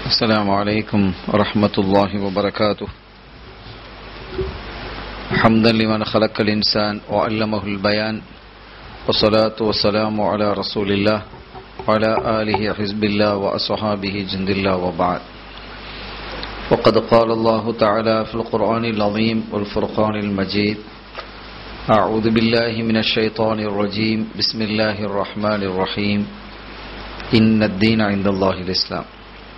السلام عليكم ورحمة الله وبركاته حمدا لمن خلق الإنسان وعلمه البيان والصلاة والسلام على رسول الله وعلى آله حزب الله وأصحابه جند الله وبعد وقد قال الله تعالى في القرآن العظيم والفرقان المجيد أعوذ بالله من الشيطان الرجيم بسم الله الرحمن الرحيم إن الدين عند الله الإسلام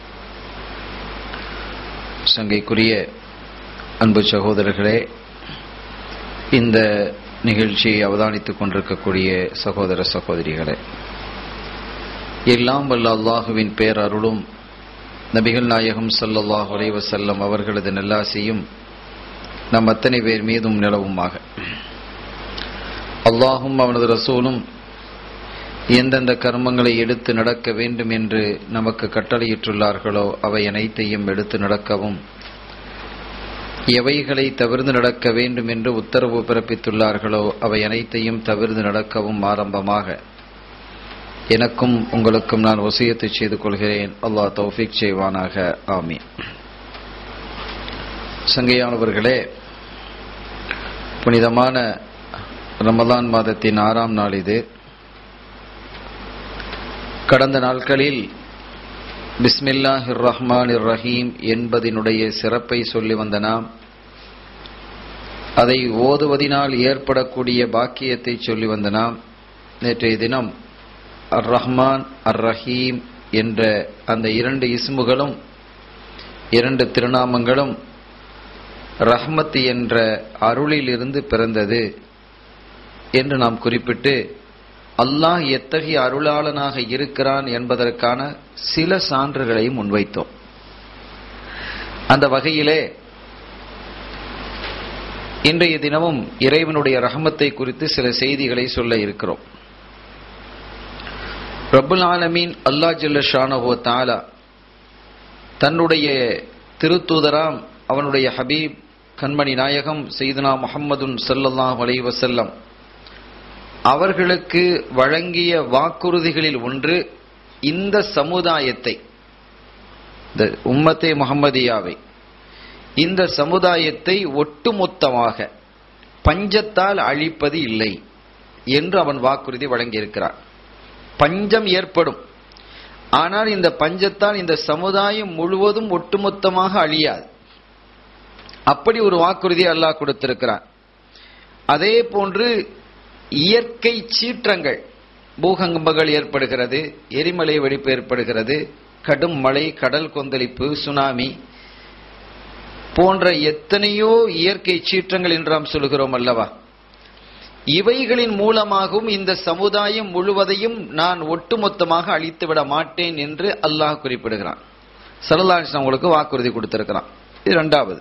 சங்கைக்குரிய அன்பு சகோதரர்களே இந்த நிகழ்ச்சியை அவதானித்துக் கொண்டிருக்கக்கூடிய சகோதர சகோதரிகளே எல்லாம் வல்ல அல்லாஹுவின் பேரருளும் நபிகள் நாயகம் ஸல்லல்லாஹு அலைஹி வஸல்லம் அவர்களது நல்லாசியும் நம் அத்தனை பேர் மீதும் நிலவுமாக அல்லாஹும் அவனது ரசூலும் எந்தெந்த கர்மங்களை எடுத்து நடக்க வேண்டும் என்று நமக்கு கட்டளையிட்டுள்ளார்களோ அவை அனைத்தையும் எடுத்து நடக்கவும் எவைகளை தவிர்த்து நடக்க வேண்டும் என்று உத்தரவு பிறப்பித்துள்ளார்களோ அவை அனைத்தையும் தவிர்த்து நடக்கவும் ஆரம்பமாக எனக்கும் உங்களுக்கும் நான் வசியத்தை செய்து கொள்கிறேன் அல்லாஹ் தௌஃபிக் செய்வானாக ஆமீன் சங்கையானவர்களே புனிதமான ரமலான் மாதத்தின் ஆறாம் நாள் இது கடந்த நாட்களில் பிஸ்மில்லாஹிர் ரஹ்மான் ரஹீம் என்பதனுடைய சிறப்பை சொல்லி வந்த நாம் அதை ஓதுவதினால் ஏற்படக்கூடிய பாக்கியத்தை சொல்லி வந்த நாம் நேற்றைய தினம் அர் ரஹ்மான் அர் ரஹீம் என்ற அந்த இரண்டு இஸ்முகளும் இரண்டு திருநாமங்களும் ரஹ்மத் என்ற அருளிலிருந்து பிறந்தது என்று நாம் குறிப்பிட்டு அல்லாஹ் எத்தகைய அருளாளனாக இருக்கிறான் என்பதற்கான சில சான்றுகளை முன்வைத்தோம் அந்த வகையிலே இன்றைய தினமும் இறைவனுடைய ரஹமத்தை குறித்து சில செய்திகளை சொல்ல இருக்கிறோம் ரபுல் ஆலமீன் அல்லா ஜல்ல ஷானஹோ தாலா தன்னுடைய திருத்தூதராம் அவனுடைய ஹபீப் கண்மணி நாயகம் செய்தனா முகம்மதுன் சல்லல்லாஹ் அலை வசல்லம் அவர்களுக்கு வழங்கிய வாக்குறுதிகளில் ஒன்று இந்த சமுதாயத்தை இந்த உம்மத்தே முகம்மதியாவை இந்த சமுதாயத்தை ஒட்டுமொத்தமாக பஞ்சத்தால் அழிப்பது இல்லை என்று அவன் வாக்குறுதி வழங்கியிருக்கிறான் பஞ்சம் ஏற்படும் ஆனால் இந்த பஞ்சத்தால் இந்த சமுதாயம் முழுவதும் ஒட்டுமொத்தமாக அழியாது அப்படி ஒரு வாக்குறுதி அல்லாஹ் கொடுத்திருக்கிறான் அதே போன்று இயற்கை சீற்றங்கள் பூகம்பங்கள் ஏற்படுகிறது எரிமலை வெடிப்பு ஏற்படுகிறது கடும் மழை கடல் கொந்தளிப்பு சுனாமி போன்ற எத்தனையோ இயற்கை சீற்றங்கள் என்று நாம் சொல்கிறோம் அல்லவா இவைகளின் மூலமாகவும் இந்த சமுதாயம் முழுவதையும் நான் ஒட்டுமொத்தமாக அழித்து விட மாட்டேன் என்று அல்லாஹ் குறிப்பிடுகிறான் சரலான் உங்களுக்கு வாக்குறுதி கொடுத்திருக்கிறான் இது இரண்டாவது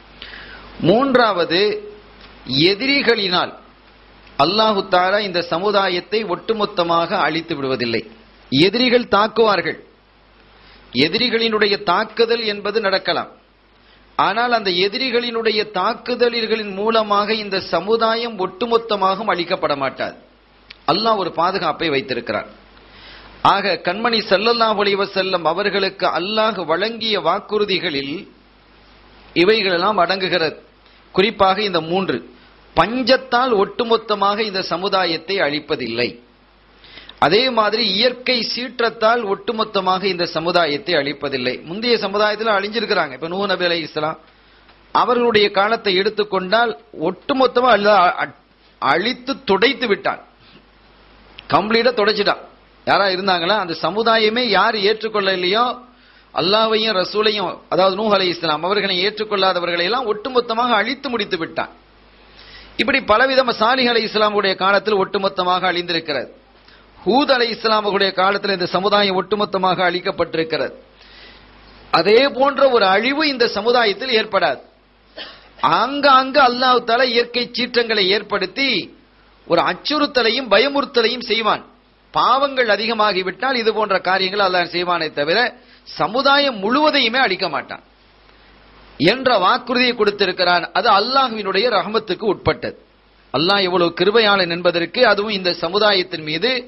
மூன்றாவது எதிரிகளினால் அல்லாஹு தாரா இந்த சமுதாயத்தை ஒட்டுமொத்தமாக அழித்து விடுவதில்லை எதிரிகள் தாக்குவார்கள் எதிரிகளினுடைய தாக்குதல் என்பது நடக்கலாம் ஆனால் அந்த எதிரிகளினுடைய தாக்குதல்களின் மூலமாக இந்த சமுதாயம் ஒட்டுமொத்தமாக அழிக்கப்பட மாட்டார் அல்லாஹ் ஒரு பாதுகாப்பை வைத்திருக்கிறார் ஆக கண்மணி சல்லல்லா ஒளிவ செல்லம் அவர்களுக்கு அல்லாஹ் வழங்கிய வாக்குறுதிகளில் இவைகளெல்லாம் அடங்குகிறது குறிப்பாக இந்த மூன்று பஞ்சத்தால் ஒட்டுமொத்தமாக இந்த சமுதாயத்தை அழிப்பதில்லை அதே மாதிரி இயற்கை சீற்றத்தால் ஒட்டுமொத்தமாக இந்த சமுதாயத்தை அழிப்பதில்லை முந்தைய சமுதாயத்தில் அழிஞ்சிருக்கிறாங்க இப்ப நூ நபி அலை இஸ்லாம் அவர்களுடைய காலத்தை எடுத்துக்கொண்டால் ஒட்டுமொத்தமா அழித்து துடைத்து விட்டான் கம்ப்ளீட்டா துடைச்சிட்டான் யாரா இருந்தாங்களா அந்த சமுதாயமே யார் ஏற்றுக்கொள்ள இல்லையோ அல்லாவையும் ரசூலையும் அதாவது நூஹ் அலை இஸ்லாம் அவர்களை ஏற்றுக்கொள்ளாதவர்களை எல்லாம் ஒட்டுமொத்தமாக அழித்து முடித்து விட்டான் இப்படி பலவிதம சாலிஹ் அலை இஸ்லாமுடைய காலத்தில் ஒட்டுமொத்தமாக அழிந்திருக்கிறது ஹூத் அலை இஸ்லாமுடைய காலத்தில் இந்த சமுதாயம் ஒட்டுமொத்தமாக அழிக்கப்பட்டிருக்கிறது அதே போன்ற ஒரு அழிவு இந்த சமுதாயத்தில் ஏற்படாது ஆங்காங்கு அல்லாஹு தால இயற்கை சீற்றங்களை ஏற்படுத்தி ஒரு அச்சுறுத்தலையும் பயமுறுத்தலையும் செய்வான் பாவங்கள் அதிகமாகிவிட்டால் இது போன்ற காரியங்கள் அல்லாஹ் செய்வானே தவிர சமுதாயம் முழுவதையுமே அழிக்க மாட்டான் என்ற வாக்குறுதியை கொடுத்திருக்கிறான் அது அல்லாஹுவினுடைய ரஹமத்துக்கு உட்பட்டது அல்லாஹ் எவ்வளவு கிருபையாளன் என்பதற்கு அதுவும் இந்த சமுதாயத்தின் மீது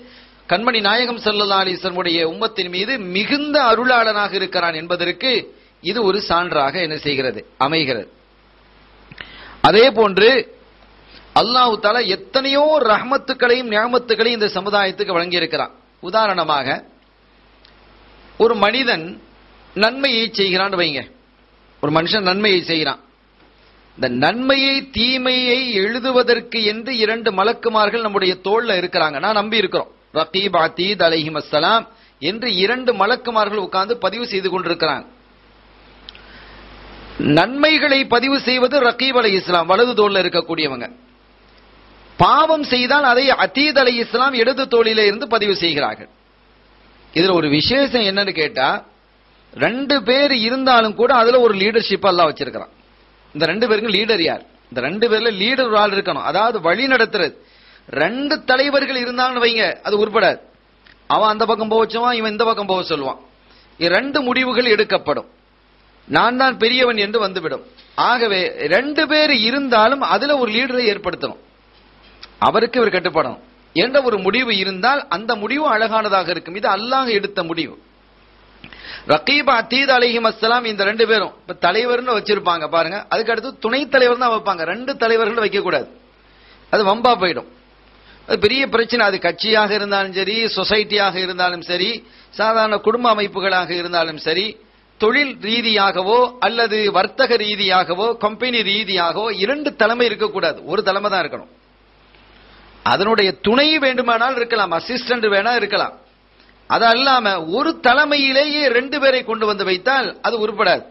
கண்மணி நாயகம் சல்லல்லா அலிஸ்லமுடைய உம்மத்தின் மீது மிகுந்த அருளாளனாக இருக்கிறான் என்பதற்கு இது ஒரு சான்றாக என்ன செய்கிறது அமைகிறது அதே போன்று அல்லாஹு தாலா எத்தனையோ ரஹமத்துக்களையும் ஞாமத்துக்களையும் இந்த சமுதாயத்துக்கு வழங்கியிருக்கிறான் உதாரணமாக ஒரு மனிதன் நன்மையை செய்கிறான்னு வைங்க ஒரு மனுஷன் நன்மையை செய்கிறான் இந்த நன்மையை தீமையை எழுதுவதற்கு என்று இரண்டு மலக்குமார்கள் நம்முடைய தோல்ல இருக்கிறாங்க நான் நம்பி இருக்கிறோம் ரகீப் அதீத் அலைஹிம் அஸ்ஸலாம் என்று இரண்டு மலக்குமார்கள் உட்கார்ந்து பதிவு செய்து கொண்டிருக்கிறாங்க நன்மைகளை பதிவு செய்வது ரகீப் அலை இஸ்லாம் வலது தோல்ல இருக்கக்கூடியவங்க பாவம் செய்தால் அதை அதீத் அலை இஸ்லாம் இடது தோளில இருந்து பதிவு செய்கிறார்கள் இதுல ஒரு விசேஷம் என்னன்னு கேட்டா ரெண்டு பேர் இருந்தாலும் கூட அதுல ஒரு லீடர்ஷிப் எல்லாம் வச்சிருக்கிறான் இந்த ரெண்டு பேருக்கும் லீடர் யார் இந்த ரெண்டு பேர்ல லீடர் ஒரு ஆள் இருக்கணும் அதாவது வழி நடத்துறது ரெண்டு தலைவர்கள் இருந்தாங்கன்னு வைங்க அது உருப்படாது அவன் அந்த பக்கம் போக வச்சுவான் இவன் இந்த பக்கம் போக சொல்லுவான் ரெண்டு முடிவுகள் எடுக்கப்படும் நான் தான் பெரியவன் என்று வந்துவிடும் ஆகவே ரெண்டு பேர் இருந்தாலும் அதுல ஒரு லீடரை ஏற்படுத்தணும் அவருக்கு இவர் கட்டுப்படணும் என்ற ஒரு முடிவு இருந்தால் அந்த முடிவு அழகானதாக இருக்கும் இது அல்லாஹ் எடுத்த முடிவு ரகீப் அத்தீத் அலிஹிம் அஸ்லாம் இந்த ரெண்டு பேரும் இப்ப தலைவர்னு வச்சிருப்பாங்க பாருங்க அதுக்கு அடுத்து துணைத் தலைவர் தான் வைப்பாங்க ரெண்டு தலைவர்கள் வைக்க கூடாது அது வம்பா போயிடும் அது பெரிய பிரச்சனை அது கட்சியாக இருந்தாலும் சரி சொசைட்டியாக இருந்தாலும் சரி சாதாரண குடும்ப அமைப்புகளாக இருந்தாலும் சரி தொழில் ரீதியாகவோ அல்லது வர்த்தக ரீதியாகவோ கம்பெனி ரீதியாகவோ இரண்டு தலைமை இருக்கக்கூடாது ஒரு தலைமை தான் இருக்கணும் அதனுடைய துணை வேண்டுமானால் இருக்கலாம் அசிஸ்டன்ட் வேணா இருக்கலாம் அது அல்லாம ஒரு தலைமையிலேயே ரெண்டு பேரை கொண்டு வந்து வைத்தால் அது உருப்படாது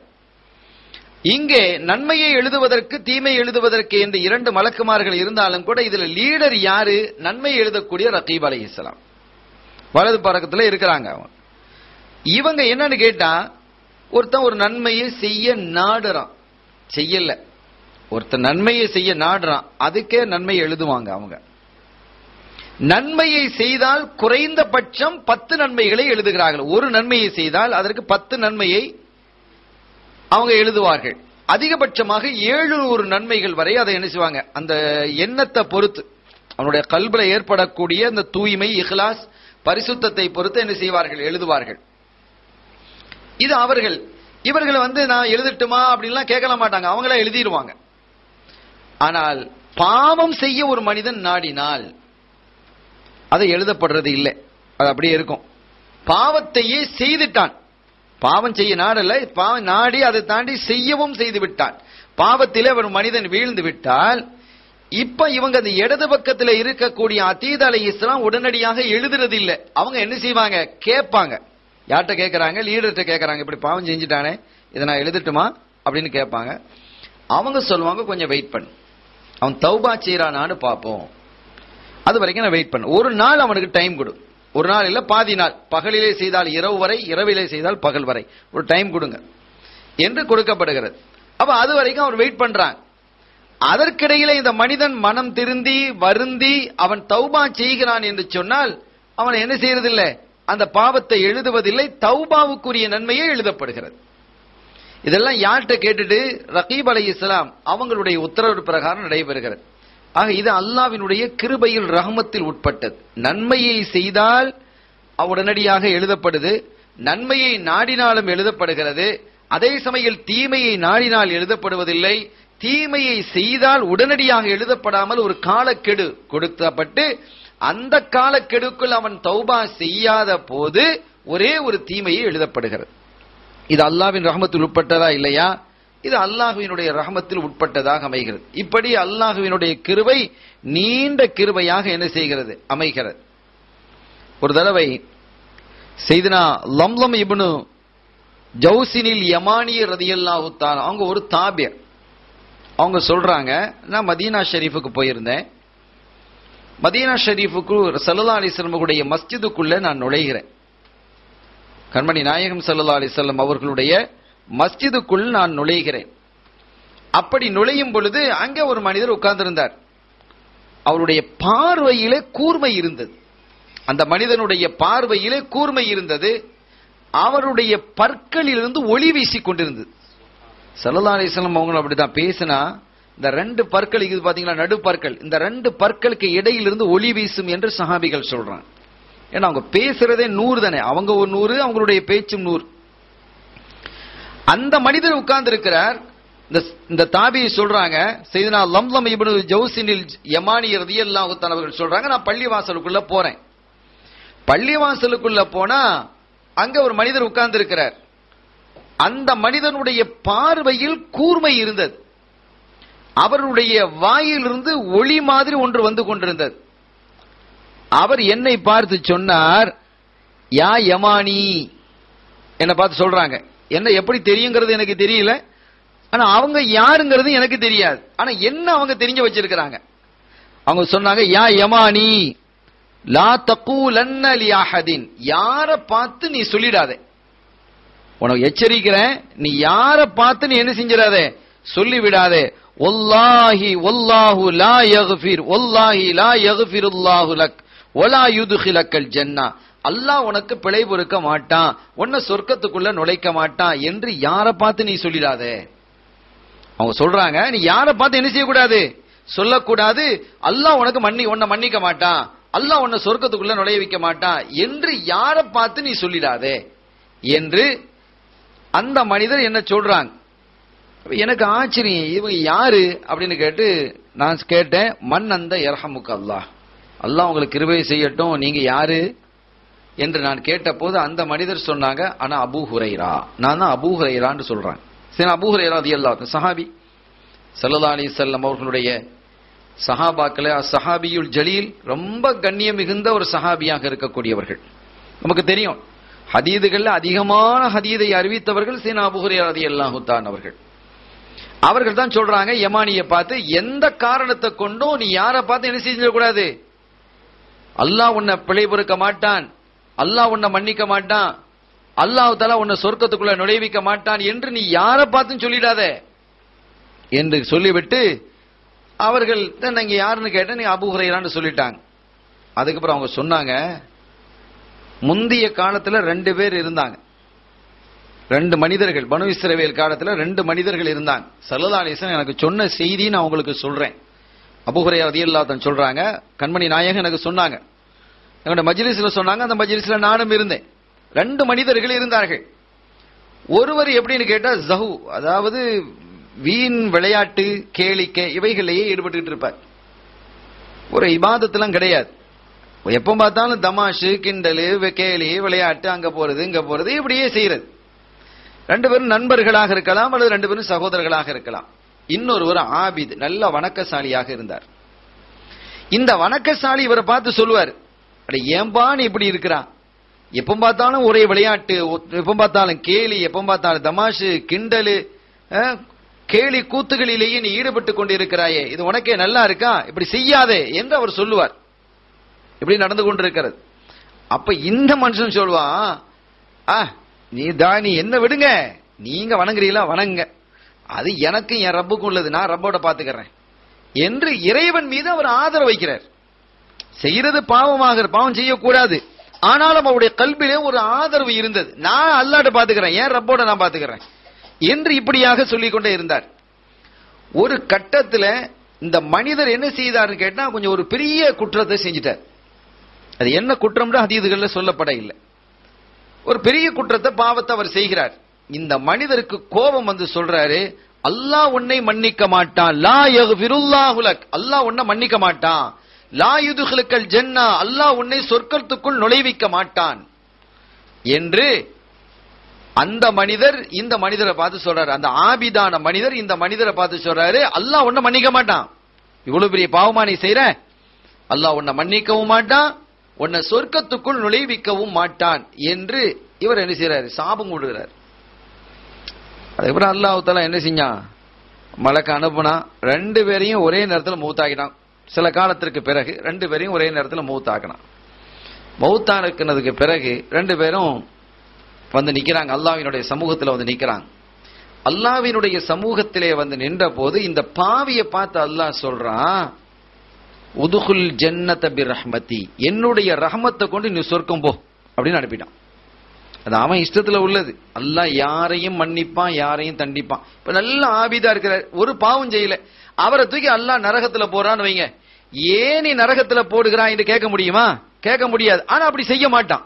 இங்கே நன்மையை எழுதுவதற்கு தீமை எழுதுவதற்கு என்று இரண்டு மலக்குமார்கள் இருந்தாலும் கூட இதுல லீடர் யாரு நன்மை எழுதக்கூடிய ரகீப் அலை இஸ்லாம் வலது பறக்கத்துல இருக்கிறாங்க அவங்க இவங்க என்னன்னு கேட்டா ஒருத்தன் ஒரு நன்மையை செய்ய நாடுறான் செய்யல ஒருத்தன் நன்மையை செய்ய நாடுறான் அதுக்கே நன்மை எழுதுவாங்க அவங்க நன்மையை செய்தால் குறைந்தபட்சம் பத்து நன்மைகளை எழுதுகிறார்கள் ஒரு நன்மையை செய்தால் அதற்கு பத்து நன்மையை அவங்க எழுதுவார்கள் அதிகபட்சமாக ஏழுநூறு நன்மைகள் வரை அதை என்ன செய்வாங்க அந்த எண்ணத்தை பொறுத்து அவனுடைய கல்வில ஏற்படக்கூடிய அந்த தூய்மை இஹ்லாஸ் பரிசுத்தத்தை பொறுத்து என்ன செய்வார்கள் எழுதுவார்கள் இது அவர்கள் இவர்கள் வந்து நான் எழுதட்டுமா அப்படின்லாம் கேட்கல மாட்டாங்க அவங்கள எழுதிடுவாங்க ஆனால் பாவம் செய்ய ஒரு மனிதன் நாடினால் அது எழுதப்படுறது இல்லை அது அப்படியே இருக்கும் பாவத்தையே செய்துட்டான் பாவம் செய்ய நாடல்ல பாவம் நாடி அதை தாண்டி செய்யவும் செய்து விட்டான் பாவத்திலே ஒரு மனிதன் வீழ்ந்து விட்டால் இப்ப இவங்க அந்த இடது பக்கத்துல இருக்கக்கூடிய அதீத அலை இஸ்லாம் உடனடியாக எழுதுறது இல்ல அவங்க என்ன செய்வாங்க கேட்பாங்க யார்கிட்ட கேட்கறாங்க லீடர்கிட்ட கேட்கறாங்க இப்படி பாவம் செஞ்சுட்டானே இதை நான் எழுதட்டுமா அப்படின்னு கேட்பாங்க அவங்க சொல்லுவாங்க கொஞ்சம் வெயிட் பண்ணு அவன் தௌபா செய்யறானான்னு பார்ப்போம் அது வரைக்கும் நான் வெயிட் பண்ண ஒரு நாள் அவனுக்கு டைம் கொடு ஒரு நாள் இல்ல பாதி நாள் பகலிலே செய்தால் இரவு வரை இரவிலே செய்தால் பகல் வரை ஒரு டைம் கொடுங்க என்று கொடுக்கப்படுகிறது அப்ப அது வரைக்கும் அவர் வெயிட் பண்றான் அதற்கிடையில இந்த மனிதன் மனம் திருந்தி வருந்தி அவன் தௌபா செய்கிறான் என்று சொன்னால் அவன் என்ன செய்யறதில்லை அந்த பாவத்தை எழுதுவதில்லை தௌபாவுக்குரிய நன்மையே எழுதப்படுகிறது இதெல்லாம் யார்கிட்ட கேட்டுட்டு ரகீப் அலை இஸ்லாம் அவங்களுடைய உத்தரவு பிரகாரம் நடைபெறுகிறது ஆக இது அல்லாவினுடைய கிருபையில் ரஹமத்தில் உட்பட்டது நன்மையை செய்தால் உடனடியாக எழுதப்படுது நன்மையை நாடினாலும் எழுதப்படுகிறது அதே சமயம் தீமையை நாடினால் எழுதப்படுவதில்லை தீமையை செய்தால் உடனடியாக எழுதப்படாமல் ஒரு காலக்கெடு கொடுக்கப்பட்டு அந்த காலக்கெடுக்குள் அவன் தௌபா செய்யாத போது ஒரே ஒரு தீமையை எழுதப்படுகிறது இது அல்லாவின் ரஹமத்தில் உட்பட்டதா இல்லையா இது அல்லாஹுவினுடைய ரஹமத்தில் உட்பட்டதாக அமைகிறது இப்படி அல்லாஹுவினுடைய கிருபை நீண்ட கிருபையாக என்ன செய்கிறது அமைகிறது ஒரு தடவை செய்தனா லம்லம் இப்னு ஜவுசினில் யமானிய ரதியல்லாஹு தான் அவங்க ஒரு தாபியர் அவங்க சொல்றாங்க நான் மதீனா ஷெரீஃபுக்கு போயிருந்தேன் மதீனா ஷெரீஃபுக்கு சல்லா அலிஸ்லமுடைய மஸ்ஜிதுக்குள்ள நான் நுழைகிறேன் கண்மணி நாயகம் சல்லா அலிசல்லம் அவர்களுடைய மஸ்ஜிதுக்குள் நான் நுழைகிறேன் அப்படி நுழையும் பொழுது அங்கே ஒரு மனிதர் உட்கார்ந்திருந்தார் அவருடைய பார்வையிலே கூர்மை இருந்தது அந்த மனிதனுடைய பார்வையிலே கூர்மை இருந்தது அவருடைய பற்களிலிருந்து ஒளி வீசிக் கொண்டிருந்தது சல்லா அலிஸ்லாம் அவங்க அப்படிதான் பேசினா இந்த ரெண்டு பற்கள் இது பாத்தீங்களா நடு பற்கள் இந்த ரெண்டு பற்களுக்கு இடையிலிருந்து ஒளி வீசும் என்று சஹாபிகள் சொல்றாங்க ஏன்னா அவங்க பேசுறதே நூறு தானே அவங்க ஒரு நூறு அவங்களுடைய பேச்சும் நூறு அந்த மனிதர் உட்கார்ந்து இருக்கிறார் இந்த இந்த தாபி சொல்றாங்க செய்தனா லம்லம் இப்னு ஜவுசினில் யமானி ரதியல்லாஹு தஆலா அவர்கள் சொல்றாங்க நான் பள்ளிவாசலுக்குள்ள போறேன் பள்ளிவாசலுக்குள்ள போனா அங்க ஒரு மனிதர் உட்கார்ந்து இருக்கிறார் அந்த மனிதனுடைய பார்வையில் கூர்மை இருந்தது அவருடைய வாயிலிருந்து ஒளி மாதிரி ஒன்று வந்து கொண்டிருந்தது அவர் என்னை பார்த்து சொன்னார் யா யமானி என்ன பார்த்து சொல்றாங்க என்ன எப்படி தெரியுங்கிறது எனக்கு தெரியல ஆனா அவங்க யாருங்கிறது எனக்கு தெரியாது ஆனா என்ன அவங்க தெரிஞ்சு வச்சிருக்கிறாங்க அவங்க சொன்னாங்க யா யமானி லா தக்கூலன்ன லி அஹதின் யார பார்த்து நீ சொல்லிடாதே உனக்கு எச்சரிக்கிறேன் நீ யார பார்த்து நீ என்ன செஞ்சிடாதே சொல்லி விடாதே ஒல்லாஹி ஒல்லாஹு லா யக்ஃபிர் ஒல்லாஹி லா யக்ஃபிருல்லாஹு லக் ஒலா யுதுகிலக்கல் ஜன்னா அல்லாஹ் உனக்கு பிழை பொறுக்க மாட்டான் உன்னை சொர்க்கத்துக்குள்ள நுழைக்க மாட்டான் என்று யார பார்த்து நீ சொல்லிடாதே அவங்க சொல்றாங்க நீ யார பார்த்து என்ன செய்யக்கூடாது சொல்லக்கூடாது அல்லாஹ் உனக்கு மன்னி உன்னை மன்னிக்க மாட்டான் அல்லாஹ் உன்னை சொர்க்கத்துக்குள்ள நுழைய வைக்க மாட்டான் என்று யார பார்த்து நீ சொல்லிடாதே என்று அந்த மனிதர் என்ன சொல்றாங்க அப்ப எனக்கு ஆச்சரியம் இவங்க யாரு அப்படின்னு கேட்டு நான் கேட்டேன் மண் அந்த இரஹமுக்கு அல்லாஹ் அல்லாஹ் உங்களுக்கு கிருபை செய்யட்டும் நீங்க யாரு என்று நான் கேட்டபோது அந்த மனிதர் சொன்னாங்க ஆனா அபூ ஹுரைரா நான் தான் அபூ ஹுரைரான்னு சொல்றேன் சரி அபூ ஹுரைரா அது எல்லா சஹாபி சல்லல்லா அலி செல்லம் அவர்களுடைய சஹாபாக்களே சஹாபியுல் ஜலீல் ரொம்ப கண்ணியம் மிகுந்த ஒரு சஹாபியாக இருக்கக்கூடியவர்கள் நமக்கு தெரியும் ஹதீதுகள்ல அதிகமான ஹதீதை அறிவித்தவர்கள் சீனா அபுஹுரே ரதி அல்லாஹுத்தான் அவர்கள் அவர்கள் தான் சொல்றாங்க யமானியை பார்த்து எந்த காரணத்தை கொண்டும் நீ யாரை பார்த்து என்ன செஞ்சிடக்கூடாது அல்லாஹ் உன்னை பிழை பொறுக்க மாட்டான் அல்லாஹ் உன்னை மன்னிக்க மாட்டான் அல்லாஹ் தலா உன்னை சொர்க்கத்துக்குள்ள நுழைவிக்க மாட்டான் என்று நீ யாரை பார்த்தும் சொல்லிடாத என்று சொல்லிவிட்டு அவர்கள் தான் நீங்க யாருன்னு கேட்டா நீ அபுஹுரைரான்னு சொல்லிட்டாங்க அதுக்கப்புறம் அவங்க சொன்னாங்க முந்தைய காலத்துல ரெண்டு பேர் இருந்தாங்க ரெண்டு மனிதர்கள் பனு இஸ்ரவேல் காலத்துல ரெண்டு மனிதர்கள் இருந்தாங்க சல்லதாலேசன் எனக்கு சொன்ன செய்தி நான் உங்களுக்கு சொல்றேன் அபுஹுரை ரதியல்லாத்தன் சொல்றாங்க கண்மணி நாயகம் எனக்கு சொன்னாங்க என்னோட மஜ்லிஸ்ல சொன்னாங்க அந்த மஜ்லிஸ்ல நானும் இருந்தேன் ரெண்டு மனிதர்கள் இருந்தார்கள் ஒருவர் எப்படின்னு கேட்டா ஜஹு அதாவது வீண் விளையாட்டு கேளிக்கை இவைகளையே ஈடுபட்டு இருப்பார் ஒரு இபாதத்தெல்லாம் கிடையாது எப்ப பார்த்தாலும் தமாஷு கிண்டலு வெ- கேலி விளையாட்டு அங்க போறது இங்க போறது இப்படியே செய்யறது ரெண்டு பேரும் நண்பர்களாக இருக்கலாம் அல்லது ரெண்டு பேரும் சகோதரர்களாக இருக்கலாம் இன்னொருவர் ஆபித் நல்ல வணக்கசாலியாக இருந்தார் இந்த வணக்கசாலி இவரை பார்த்து சொல்லுவார் அட ஏன்பா நீ இப்படி இருக்கிறான் எப்ப பார்த்தாலும் ஒரே விளையாட்டு ஒ- எப்ப பார்த்தாலும் கேலி எப்ப பார்த்தாலும் தமாஷு கிண்டலு அஹ், கேலி கூத்துகளிலேயே நீ ஈடுபட்டு கொண்டிருக்கிறாயே இது உனக்கே நல்லா இருக்கா இப்படி செய்யாதே என்று அவர் சொல்லுவார் இப்படி நடந்து கொண்டிருக்கிறது அப்ப இந்த மனுஷன் சொல்லுவான் ஆ நீ தா நீ என்ன விடுங்க நீங்க வணங்குறீங்களா வணங்க அது எனக்கு என் ரப்புக்கும் உள்ளது நான் ரப்போட பாத்துக்கிறேன் என்று இறைவன் மீது அவர் ஆதரவு வைக்கிறார் செய்யறது பாவமாக பாவம் செய்யக்கூடாது ஆனாலும் அவருடைய கல்வியிலே ஒரு ஆதரவு இருந்தது நான் அல்லாட்ட பாத்துக்கிறேன் ஏன் ரப்போட நான் பாத்துக்கிறேன் என்று இப்படியாக சொல்லிக் கொண்டே இருந்தார் ஒரு கட்டத்துல இந்த மனிதர் என்ன செய்தார்னு கேட்டா கொஞ்சம் ஒரு பெரிய குற்றத்தை செஞ்சிட்டார் அது என்ன குற்றம்னு ஹதீதுகள்ல சொல்லப்பட இல்லை ஒரு பெரிய குற்றத்தை பாவத்தை அவர் செய்கிறார் இந்த மனிதருக்கு கோபம் வந்து சொல்றாரு அல்லாஹ் உன்னை மன்னிக்க மாட்டான் லா யக்ஃபிருல்லாஹு லக் அல்லாஹ் உன்னை மன்னிக்க மாட்டான் லா யுதுஹிலுக்கல் ஜன்னா அல்லாஹ் உன்னை சொர்க்கத்துக்குள் நுழைவிக்க மாட்டான் என்று அந்த மனிதர் இந்த மனிதரை பார்த்து சொல்றாரு அந்த ஆபிதான மனிதர் இந்த மனிதரை பார்த்து சொல்றாரு அல்லாஹ் உன்னை மன்னிக்க மாட்டான் இவ்வளவு பெரிய பாவமா நீ செய்யற அல்லாஹ் உன்னை மன்னிக்கவும் மாட்டான் உன்னை சொர்க்கத்துக்குள் நுழைவிக்கவும் மாட்டான் என்று இவர் என்ன செய்யறாரு சாபம் கொடுக்கிறார் அதுக்கப்புறம் அல்லாஹ் தஆலா என்ன செஞ்சான் மலக்க அனுப்புனா ரெண்டு பேரையும் ஒரே நேரத்தில் மூத்தாக்கினான் சில காலத்திற்கு பிறகு ரெண்டு பேரையும் ஒரே நேரத்தில் மூத்தாக்கினான் மௌத்தானுக்குனதுக்கு பிறகு ரெண்டு பேரும் வந்து நிக்கிறாங்க அல்லாஹ்வினுடைய சமூகத்துல வந்து நிக்கிறாங்க அல்லாஹ்வினுடைய சமூகத்திலே வந்து நின்ற போது இந்த பாவியை பார்த்து அல்லாஹ் சொல்றான் உதுகுல் ஜன்னத பி ரஹ்மதி என்னுடைய ரஹமத்தை கொண்டு நீ சொர்க்கம் போ அப்படின்னு அனுப்பிட்டான் அது அவன் இஷ்டத்துல உள்ளது அல்லாஹ் யாரையும் மன்னிப்பான் யாரையும் தண்டிப்பான் இப்ப நல்ல ஆபிதா இருக்கிறார் ஒரு பாவம் செய்யல அவரை தூக்கி அல்லாஹ் நரகத்துல போறான்னு வைங்க ஏன் நீ நரகத்துல போடுகிறான் என்று கேட்க முடியுமா கேட்க முடியாது ஆனா அப்படி செய்ய மாட்டான்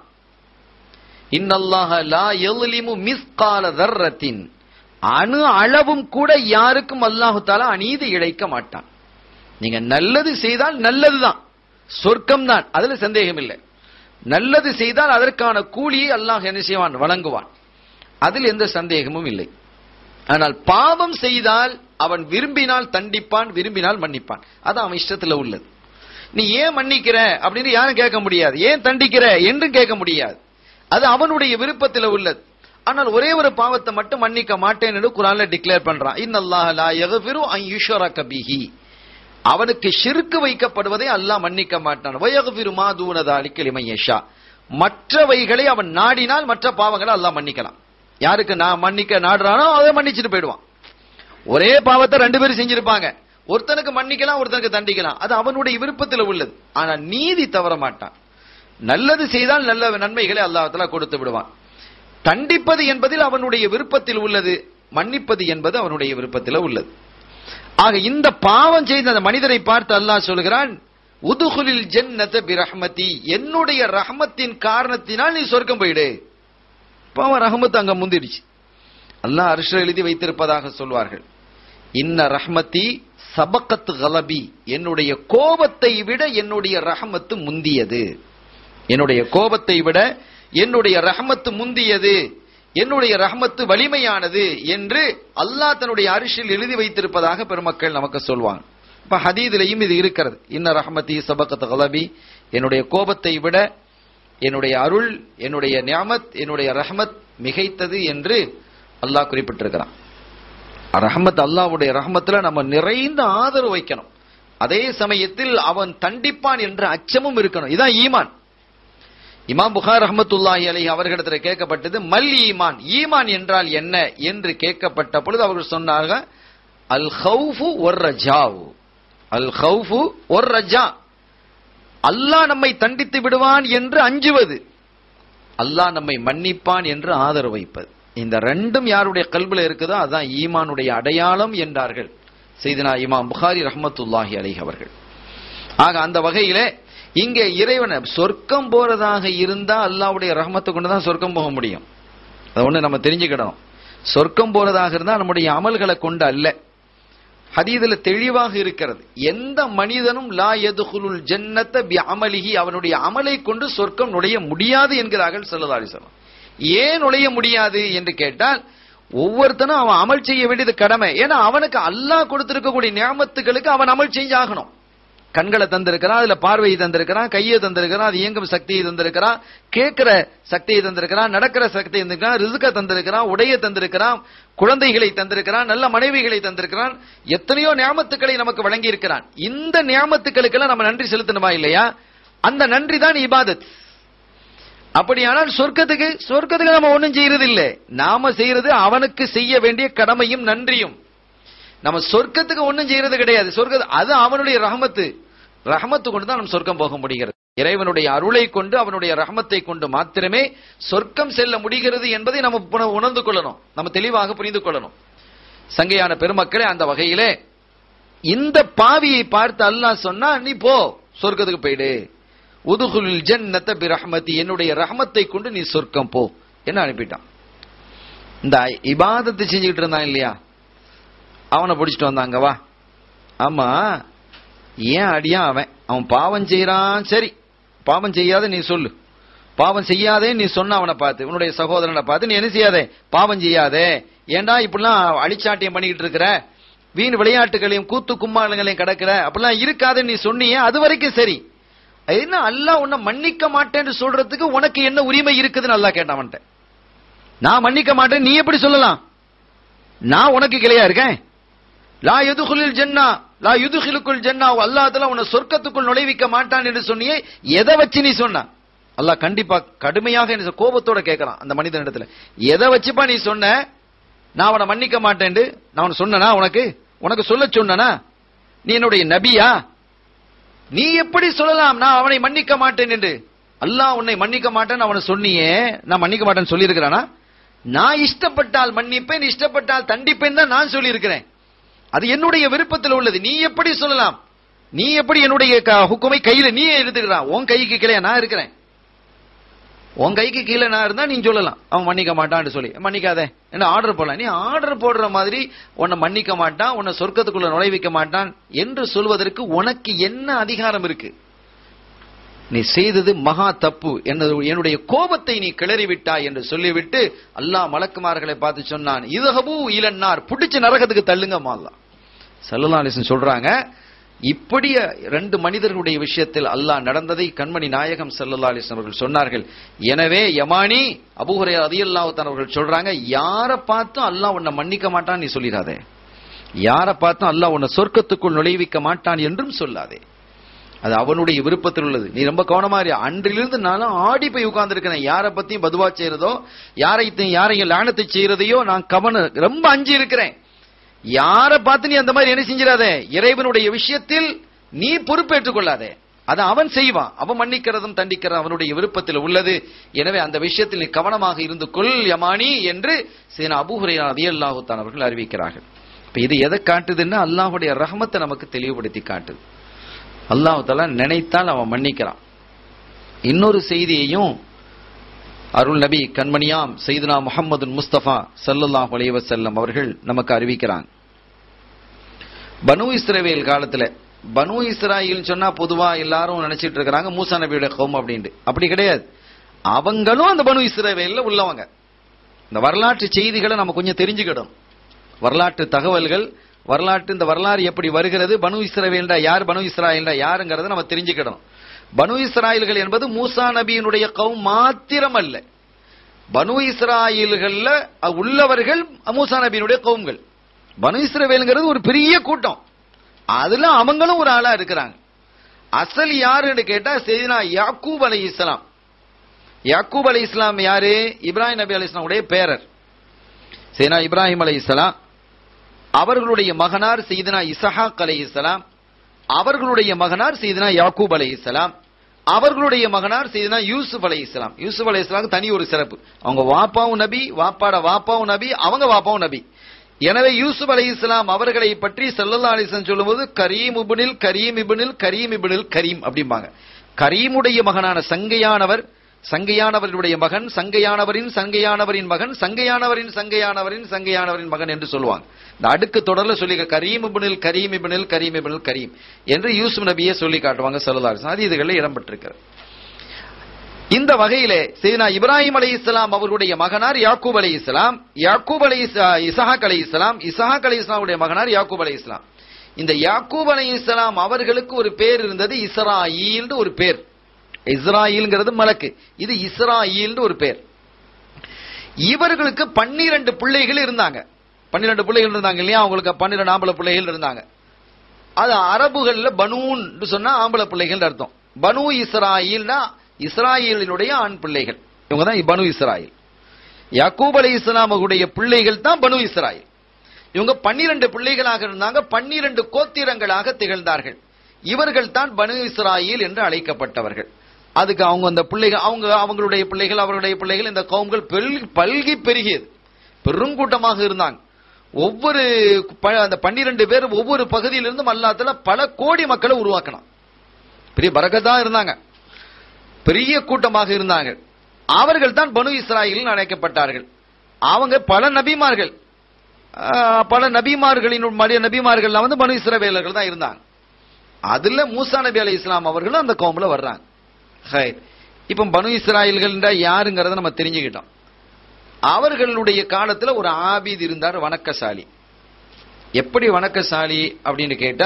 இன்னல்லாஹ லா யظ்லிமு மிஸ்கால தர்ரத்தின் அணு அளவும் கூட யாருக்கும் அல்லாஹு தாலா அநீதி இழைக்க மாட்டான் நீங்க நல்லது செய்தால் நல்லதுதான் சொர்க்கம் தான் அதுல சந்தேகம் இல்லை நல்லது செய்தால் அதற்கான கூலியை அல்லாஹ் என்ன செய்வான் வழங்குவான் அதில் எந்த சந்தேகமும் இல்லை ஆனால் பாவம் செய்தால் அவன் விரும்பினால் தண்டிப்பான் விரும்பினால் மன்னிப்பான் அது அவன் இஷ்டத்துல உள்ளது நீ ஏன் மன்னிக்கிற அப்படின்னு யாரும் கேட்க முடியாது ஏன் தண்டிக்கிற என்றும் கேட்க முடியாது அது அவனுடைய விருப்பத்தில் உள்ளது ஆனால் ஒரே ஒரு பாவத்தை மட்டும் மன்னிக்க மாட்டேன் என்று குரான்ல டிக்ளேர் பண்றான் இன்னல்லாஹ லா யக்ஃபிரு அன் யுஷ்ரக பிஹி அவனுக்கு ஷிர்க்கு வைக்கப்படுவதை அல்லாஹ் மன்னிக்க மாட்டான் வயகுபிரு மாதூனதாலிக்கு லிமையஷா மற்றவைகளை அவன் நாடினால் மற்ற பாவங்களை அல்லாஹ் மன்னிக்கலாம் யாருக்கு நான் மன்னிக்க நாடுறானோ அதை மன்னிச்சுட்டு போயிடுவான் ஒரே பாவத்தை ரெண்டு பேரும் செஞ்சிருப்பாங்க ஒருத்தனுக்கு மன்னிக்கலாம் ஒருத்தனுக்கு தண்டிக்கலாம் அது அவனுடைய விருப்பத்தில் உள்ளது ஆனா நீதி தவற மாட்டான் நல்லது செய்தால் நல்ல நன்மைகளை அல்லாஹ் கொடுத்து விடுவான் தண்டிப்பது என்பதில் அவனுடைய விருப்பத்தில் உள்ளது மன்னிப்பது என்பது அவனுடைய விருப்பத்தில் உள்ளது ஆக இந்த பாவம் செய்த அந்த மனிதரை பார்த்து அல்லாஹ் சொல்கிறான் உதுகுலில் ஜன்னத பிரஹ்மதி என்னுடைய ரஹமத்தின் காரணத்தினால் நீ சொர்க்கம் போயிடு பாவம் ரஹமத் அங்க முந்திடுச்சு அல்லாஹ் அரிஷ எழுதி வைத்திருப்பதாக சொல்வார்கள் இன்ன ரஹ்மதி சபக்கத் கலபி என்னுடைய கோபத்தை விட என்னுடைய ரஹமத்து முந்தியது என்னுடைய கோபத்தை விட என்னுடைய ரஹமத்து முந்தியது என்னுடைய ரஹமத்து வலிமையானது என்று அல்லாஹ் தன்னுடைய அரிசில் எழுதி வைத்திருப்பதாக பெருமக்கள் நமக்கு சொல்வாங்க இப்ப ஹதீதிலையும் இது இருக்கிறது இன்ன ரஹமதி சபக்கத் கலபி என்னுடைய கோபத்தை விட என்னுடைய அருள் என்னுடைய நியாமத் என்னுடைய ரஹமத் மிகைத்தது என்று அல்லாஹ் குறிப்பிட்டிருக்கிறான் ரஹமத் அல்லாஹ்வுடைய ரஹமத்துல நம்ம நிறைந்த ஆதரவு வைக்கணும் அதே சமயத்தில் அவன் தண்டிப்பான் என்ற அச்சமும் இருக்கணும் இதான் ஈமான் இமாம் புகார் ரஹமத்துல்லாஹி அலி அவர்களிடத்தில் கேட்கப்பட்டது மல் ஈமான் ஈமான் என்றால் என்ன என்று கேட்கப்பட்ட பொழுது அவர்கள் சொன்னார்கள் அல் ஹவுஃபு ஒர் ரஜாவு அல் ஹவுஃபு ஒர் ரஜா அல்லாஹ் நம்மை தண்டித்து விடுவான் என்று அஞ்சுவது அல்லாஹ் நம்மை மன்னிப்பான் என்று ஆதரவு வைப்பது இந்த ரெண்டும் யாருடைய கல்வில இருக்குதோ அதான் ஈமானுடைய அடையாளம் என்றார்கள் செய்தனா இமாம் புகாரி ரஹமத்துல்லாஹி அலைஹி அவர்கள் ஆக அந்த வகையிலே இங்கே இறைவனை சொர்க்கம் போறதாக இருந்தா அல்லாவுடைய ரஹமத்தை கொண்டு தான் சொர்க்கம் போக முடியும் அதை ஒண்ணு நம்ம தெரிஞ்சுக்கிடணும் சொர்க்கம் போறதாக இருந்தா நம்முடைய அமல்களை கொண்டு அல்ல ஹதீதுல தெளிவாக இருக்கிறது எந்த மனிதனும் லா எதுகுலுல் ஜன்னத்த பி அமலிஹி அவனுடைய அமலை கொண்டு சொர்க்கம் நுழைய முடியாது என்கிறார்கள் செல்லதாரி சொல்லம் ஏன் நுழைய முடியாது என்று கேட்டால் ஒவ்வொருத்தனும் அவன் அமல் செய்ய வேண்டியது கடமை ஏன்னா அவனுக்கு அல்லாஹ் கொடுத்திருக்கக்கூடிய நியமத்துகளுக்கு அவன் அமல் செஞ்சாகணும் கண்களை தந்திருக்கிறான் அதுல பார்வையை தந்திருக்கிறான் கையை தந்திருக்கிறான் அது இயங்கும் சக்தியை தந்திருக்கிறான் கேட்கிற சக்தியை தந்திருக்கிறான் நடக்கிற சக்தியை தந்திருக்கிறான் ரிசுக்க தந்திருக்கிறான் உடைய தந்திருக்கிறான் குழந்தைகளை தந்திருக்கிறான் நல்ல மனைவிகளை தந்திருக்கிறான் எத்தனையோ நியாமத்துக்களை நமக்கு வழங்கி இருக்கிறான் இந்த நியாமத்துக்களுக்கெல்லாம் நம்ம நன்றி செலுத்தணுமா இல்லையா அந்த நன்றி தான் இபாதத் அப்படியானால் சொர்க்கத்துக்கு சொர்க்கத்துக்கு நம்ம ஒண்ணும் செய்யறது இல்லை நாம செய்யறது அவனுக்கு செய்ய வேண்டிய கடமையும் நன்றியும் நம்ம சொர்க்கத்துக்கு ஒண்ணும் செய்யறது கிடையாது சொர்க்க அது அவனுடைய ரஹமத்து ரஹமத்து கொண்டு தான் நம்ம சொர்க்கம் போக முடிகிறது இறைவனுடைய அருளை கொண்டு அவனுடைய ரஹமத்தை கொண்டு மாத்திரமே சொர்க்கம் செல்ல முடிகிறது என்பதை நம்ம புன- உணர்ந்து கொள்ளணும் நம்ம தெளிவாக புரிந்து கொள்ளணும் சங்கையான பெருமக்களே அந்த வகையிலே இந்த பாவியை பார்த்து அல்லாஹ் சொன்னா நீ போ சொர்க்கத்துக்கு போயிடு உதுகுலில் ஜன்னத்த பி ரஹமதி என்னுடைய ரஹமத்தை கொண்டு நீ சொர்க்கம் போ என்ன அனுப்பிட்டான் இந்த இபாதத்தை செஞ்சுக்கிட்டு இருந்தான் இல்லையா அவனை பிடிச்சிட்டு வந்தாங்க வா ஆமா ஏன் அடியா அவன் அவன் பாவம் செய்யறான் சரி பாவம் செய்யாத நீ சொல்லு பாவம் செய்யாதே நீ சொன்ன அவனை பார்த்து உன்னுடைய சகோதரனை பார்த்து நீ என்ன செய்யாதே பாவம் செய்யாதே ஏன்டா இப்படிலாம் அடிச்சாட்டியம் பண்ணிக்கிட்டு இருக்கிற வீண் விளையாட்டுகளையும் கூத்து கும்மாளங்களையும் கிடக்குற அப்படிலாம் இருக்காதுன்னு நீ சொன்னியே அது வரைக்கும் சரி என்ன அல்லாஹ் உன்னை மன்னிக்க மாட்டேன்னு சொல்றதுக்கு உனக்கு என்ன உரிமை இருக்குதுன்னு அல்லாஹ் கேட்டான் அவன்கிட்ட நான் மன்னிக்க மாட்டேன் நீ எப்படி சொல்லலாம் நான் உனக்கு கிளையா இருக்கேன் லா எதுகுலில் ஜன்னா லா யுதுகிலுக்குள் ஜன்னா அல்லாஹ் உன்னை சொர்க்கத்துக்குள் நுழைவிக்க மாட்டான் என்று சொன்னியே எதை வச்சு நீ சொன்ன அல்லாஹ் கண்டிப்பா கடுமையாக என்ன கோபத்தோட கேட்கறான் அந்த மனிதனிடத்துல எதை வச்சுப்பா நீ சொன்ன நான் அவனை மன்னிக்க மாட்டேன்னு நான் அவனை சொன்னனா உனக்கு உனக்கு சொல்ல சொன்னனா நீ என்னுடைய நபியா நீ எப்படி சொல்லலாம் நான் அவனை மன்னிக்க மாட்டேன் என்று அல்லாஹ் உன்னை மன்னிக்க மாட்டேன்னு அவனை சொன்னியே நான் மன்னிக்க மாட்டேன்னு சொல்லியிருக்கிறானா நான் இஷ்டப்பட்டால் மன்னிப்பேன் இஷ்டப்பட்டால் தண்டிப்பேன் தான் நான் சொல்லியிருக்கிறேன் அது என்னுடைய விருப்பத்தில் உள்ளது நீ எப்படி சொல்லலாம் நீ எப்படி என்னுடைய க- ஹுக்குமை கையில நீ எடுத்துக்கிறான் உன் கைக்கு கீழே நான் இருக்கிறேன் உன் கைக்கு கீழே நான் இருந்தா நீ சொல்லலாம் அவன் மன்னிக்க மாட்டான்னு சொல்லி மன்னிக்காதே என்ன ஆர்டர் போடலாம் நீ ஆர்டர் போடுற மாதிரி உன்னை மன்னிக்க மாட்டான் உன்னை சொர்க்கத்துக்குள்ள நுழைவிக்க மாட்டான் என்று சொல்வதற்கு உனக்கு என்ன அதிகாரம் இருக்கு நீ செய்தது மகா தப்பு என்னது என்னுடைய கோபத்தை நீ கிளறி விட்டாய் என்று சொல்லிவிட்டு அல்லாஹ் மலக்குமார்களை பார்த்து சொன்னான் இதஹபு இலன்னார் புடிச்சு நரகத்துக்கு தள்ளுங்க மால்லா சல்லல்லாஹு அலைஹி வஸல்லம் சொல்றாங்க இப்படி ரெண்டு மனிதர்களுடைய விஷயத்தில் அல்லாஹ் நடந்ததை கண்மணி நாயகம் ஸல்லல்லாஹு அலைஹி வஸல்லம் அவர்கள் சொன்னார்கள் எனவே யமானி அபூ ஹுரைரா ரலியல்லாஹு தஆலா அவர்கள் சொல்றாங்க யாரை பார்த்தும் அல்லாஹ் உன்னை மன்னிக்க மாட்டான் நீ சொல்லிடாதே யாரை பார்த்தும் அல்லாஹ் உன்னை சொர்க்கத்துக்குள் நுழைவிக்க மாட்டான் என்றும் சொல்லாதே அது அவனுடைய விருப்பத்தில் உள்ளது நீ ரொம்ப கவனமா இரு அன்றிலிருந்து நானும் ஆடி போய் உட்கார்ந்திருக்கிறேன் யாரை பத்தியும் பதுவா செய்யறதோ யாரையும் யாரையும் லானத்தை செய்யறதையோ நான் கவன ரொம்ப அஞ்சு இருக்கிறேன் யாரை பார்த்து நீ அந்த மாதிரி என்ன செஞ்சிடாதே இறைவனுடைய விஷயத்தில் நீ பொறுப்பேற்றுக் கொள்ளாதே அதை அவன் செய்வான் அவன் மன்னிக்கிறதும் தண்டிக்கிறதும் அவனுடைய விருப்பத்தில் உள்ளது எனவே அந்த விஷயத்தில் நீ கவனமாக இருந்து கொள் யமானி என்று சீனா அபூஹுரையா ரலியல்லாஹு தான் அவர்கள் அறிவிக்கிறார்கள் இப்ப இது எதை காட்டுதுன்னா அல்லாஹ்வுடைய ரஹமத்தை நமக்கு தெளிவுபடுத்தி காட்டுது அல்லாஹ் தஆலா நினைத்தால் அவன் மன்னிக்கிறான் இன்னொரு செய்தியையும் அருள் நபி கண்மணியாம் செய்துனா முஹம்மது முஸ்தபா ஸல்லல்லாஹு அலைஹி வஸல்லம் அவர்கள் நமக்கு அறிவிக்கிறாங்க பனு இஸ்ரவேல் காலத்துல பனு இஸ்ராயில் சொன்னா பொதுவா எல்லாரும் நினைச்சிட்டு இருக்கிறாங்க மூசா நபியோட கௌம் அப்படின்ட்டு அப்படி கிடையாது அவங்களும் அந்த பனு இஸ்ரவேல்ல உள்ளவங்க இந்த வரலாற்று செய்திகளை நம்ம கொஞ்சம் தெரிஞ்சுக்கிடும் வரலாற்று தகவல்கள் வரலாற்று இந்த வரலாறு எப்படி வருகிறது பனு இஸ்ரவேல்டா யார் பனு இஸ்ராயல்டா யாருங்கிறத நம்ம தெரிஞ்சுக்கிடும் பனு இஸ்ராயல்கள் என்பது மூசா நபியினுடைய கௌம் மாத்திரம் அல்ல பனு இஸ்ராயல்கள்ல உள்ளவர்கள் மூசா நபியினுடைய கவும்கள் பனு இஸ்ரவேலுங்கிறது ஒரு பெரிய கூட்டம் அதுல அவங்களும் ஒரு ஆளா இருக்கிறாங்க அசல் யாருன்னு கேட்டா செய்தினா யாக்கூப் அலை இஸ்லாம் யாக்கூப் அலை இஸ்லாம் யாரு இப்ராஹிம் நபி அலி இஸ்லாமுடைய பேரர் சேனா இப்ராஹிம் அலை இஸ்லாம் அவர்களுடைய மகனார் செய்தனா இசஹாக் அலை இஸ்லாம் அவர்களுடைய மகனார் செய்தனா யாக்கூப் அலை இஸ்லாம் அவர்களுடைய மகனார் செய்தனா யூசுப் அலை இஸ்லாம் யூசுப் அலை இஸ்லாம் தனி ஒரு சிறப்பு அவங்க வாப்பாவும் நபி வாப்பாட வாப்பாவும் நபி அவங்க வாப்பாவும் நபி எனவே யூசுப் அலை இஸ்லாம் அவர்களை பற்றி சல்லல்லா அலிஸ்லாம் சொல்லும்போது கரீம் இபுனில் கரீம் இபுனில் கரீம் இபுனில் கரீம் அப்படிம்பாங்க கரீமுடைய மகனான சங்கையானவர் சங்கையானவருடைய மகன் சங்கையானவரின் சங்கையானவரின் மகன் சங்கையானவரின் சங்கையானவரின் சங்கையானவரின் மகன் என்று சொல்லுவாங்க இந்த அடுக்கு தொடர்ல சொல்லி கரீம் இபுனில் கரீம் இபுனில் கரீம் இபுனில் கரீம் என்று யூசுப் நபியே சொல்லி காட்டுவாங்க சல்லல்லா அலிஸ்லாம் அது இதுகளில் இடம்பெற்றிருக்கிறது இந்த வகையிலே செய்தனா இப்ராஹிம் அலை இஸ்லாம் அவர்களுடைய மகனார் யாக்கூப் அலை இஸ்லாம் யாக்கூப் அலை இசஹாக் அலை இஸ்லாம் இசஹாக் அலை இஸ்லாமுடைய மகனார் யாக்கூப் அலை இஸ்லாம் இந்த யாக்கூப் அலை இஸ்லாம் அவர்களுக்கு ஒரு பேர் இருந்தது இஸ்ராயில் ஒரு பேர் இஸ்ராயில்ங்கிறது மலக்கு இது இஸ்ராயில் ஒரு பேர் இவர்களுக்கு பன்னிரண்டு பிள்ளைகள் இருந்தாங்க பன்னிரண்டு பிள்ளைகள் இருந்தாங்க இல்லையா அவங்களுக்கு பன்னிரண்டு ஆம்பளை பிள்ளைகள் இருந்தாங்க அது அரபுகள்ல பனூன் சொன்னா ஆம்பளை பிள்ளைகள் அர்த்தம் பனு இஸ்ராயில்னா இஸ்ராயலினுடைய ஆண் பிள்ளைகள் இவங்க தான் பனு இஸ்ராயில் யாக்கூப் அலி இஸ்லாமுடைய பிள்ளைகள் தான் பனு இஸ்ராயில் இவங்க பன்னிரண்டு பிள்ளைகளாக இருந்தாங்க பன்னிரண்டு கோத்திரங்களாக திகழ்ந்தார்கள் இவர்கள் தான் பனு இஸ்ராயில் என்று அழைக்கப்பட்டவர்கள் அதுக்கு அவங்க அந்த பிள்ளைகள் அவங்க அவங்களுடைய பிள்ளைகள் அவர்களுடைய பிள்ளைகள் இந்த கவும்கள் பல்கி பெருகியது பெருங்கூட்டமாக இருந்தாங்க ஒவ்வொரு அந்த பன்னிரண்டு பேர் ஒவ்வொரு பகுதியிலிருந்தும் அல்லாத்துல பல கோடி மக்களை உருவாக்கணும் பெரிய பரகத்தா இருந்தாங்க பெரிய கூட்டமாக இருந்தாங்க அவர்கள் தான் பனு இஸ்ராயில் அழைக்கப்பட்டார்கள் அவங்க பல நபிமார்கள் பல நபிமார்களின் மடிய நபிமார்கள் வந்து பனு இஸ்ரவேலர்கள் தான் இருந்தாங்க அதுல மூசா நபி அலி இஸ்லாம் அவர்களும் அந்த கோம்புல வர்றாங்க இப்ப பனு இஸ்ராயல்கள் யாருங்கிறத நம்ம தெரிஞ்சுக்கிட்டோம் அவர்களுடைய காலத்துல ஒரு ஆபீத் இருந்தார் வணக்கசாலி எப்படி வணக்கசாலி அப்படின்னு கேட்டா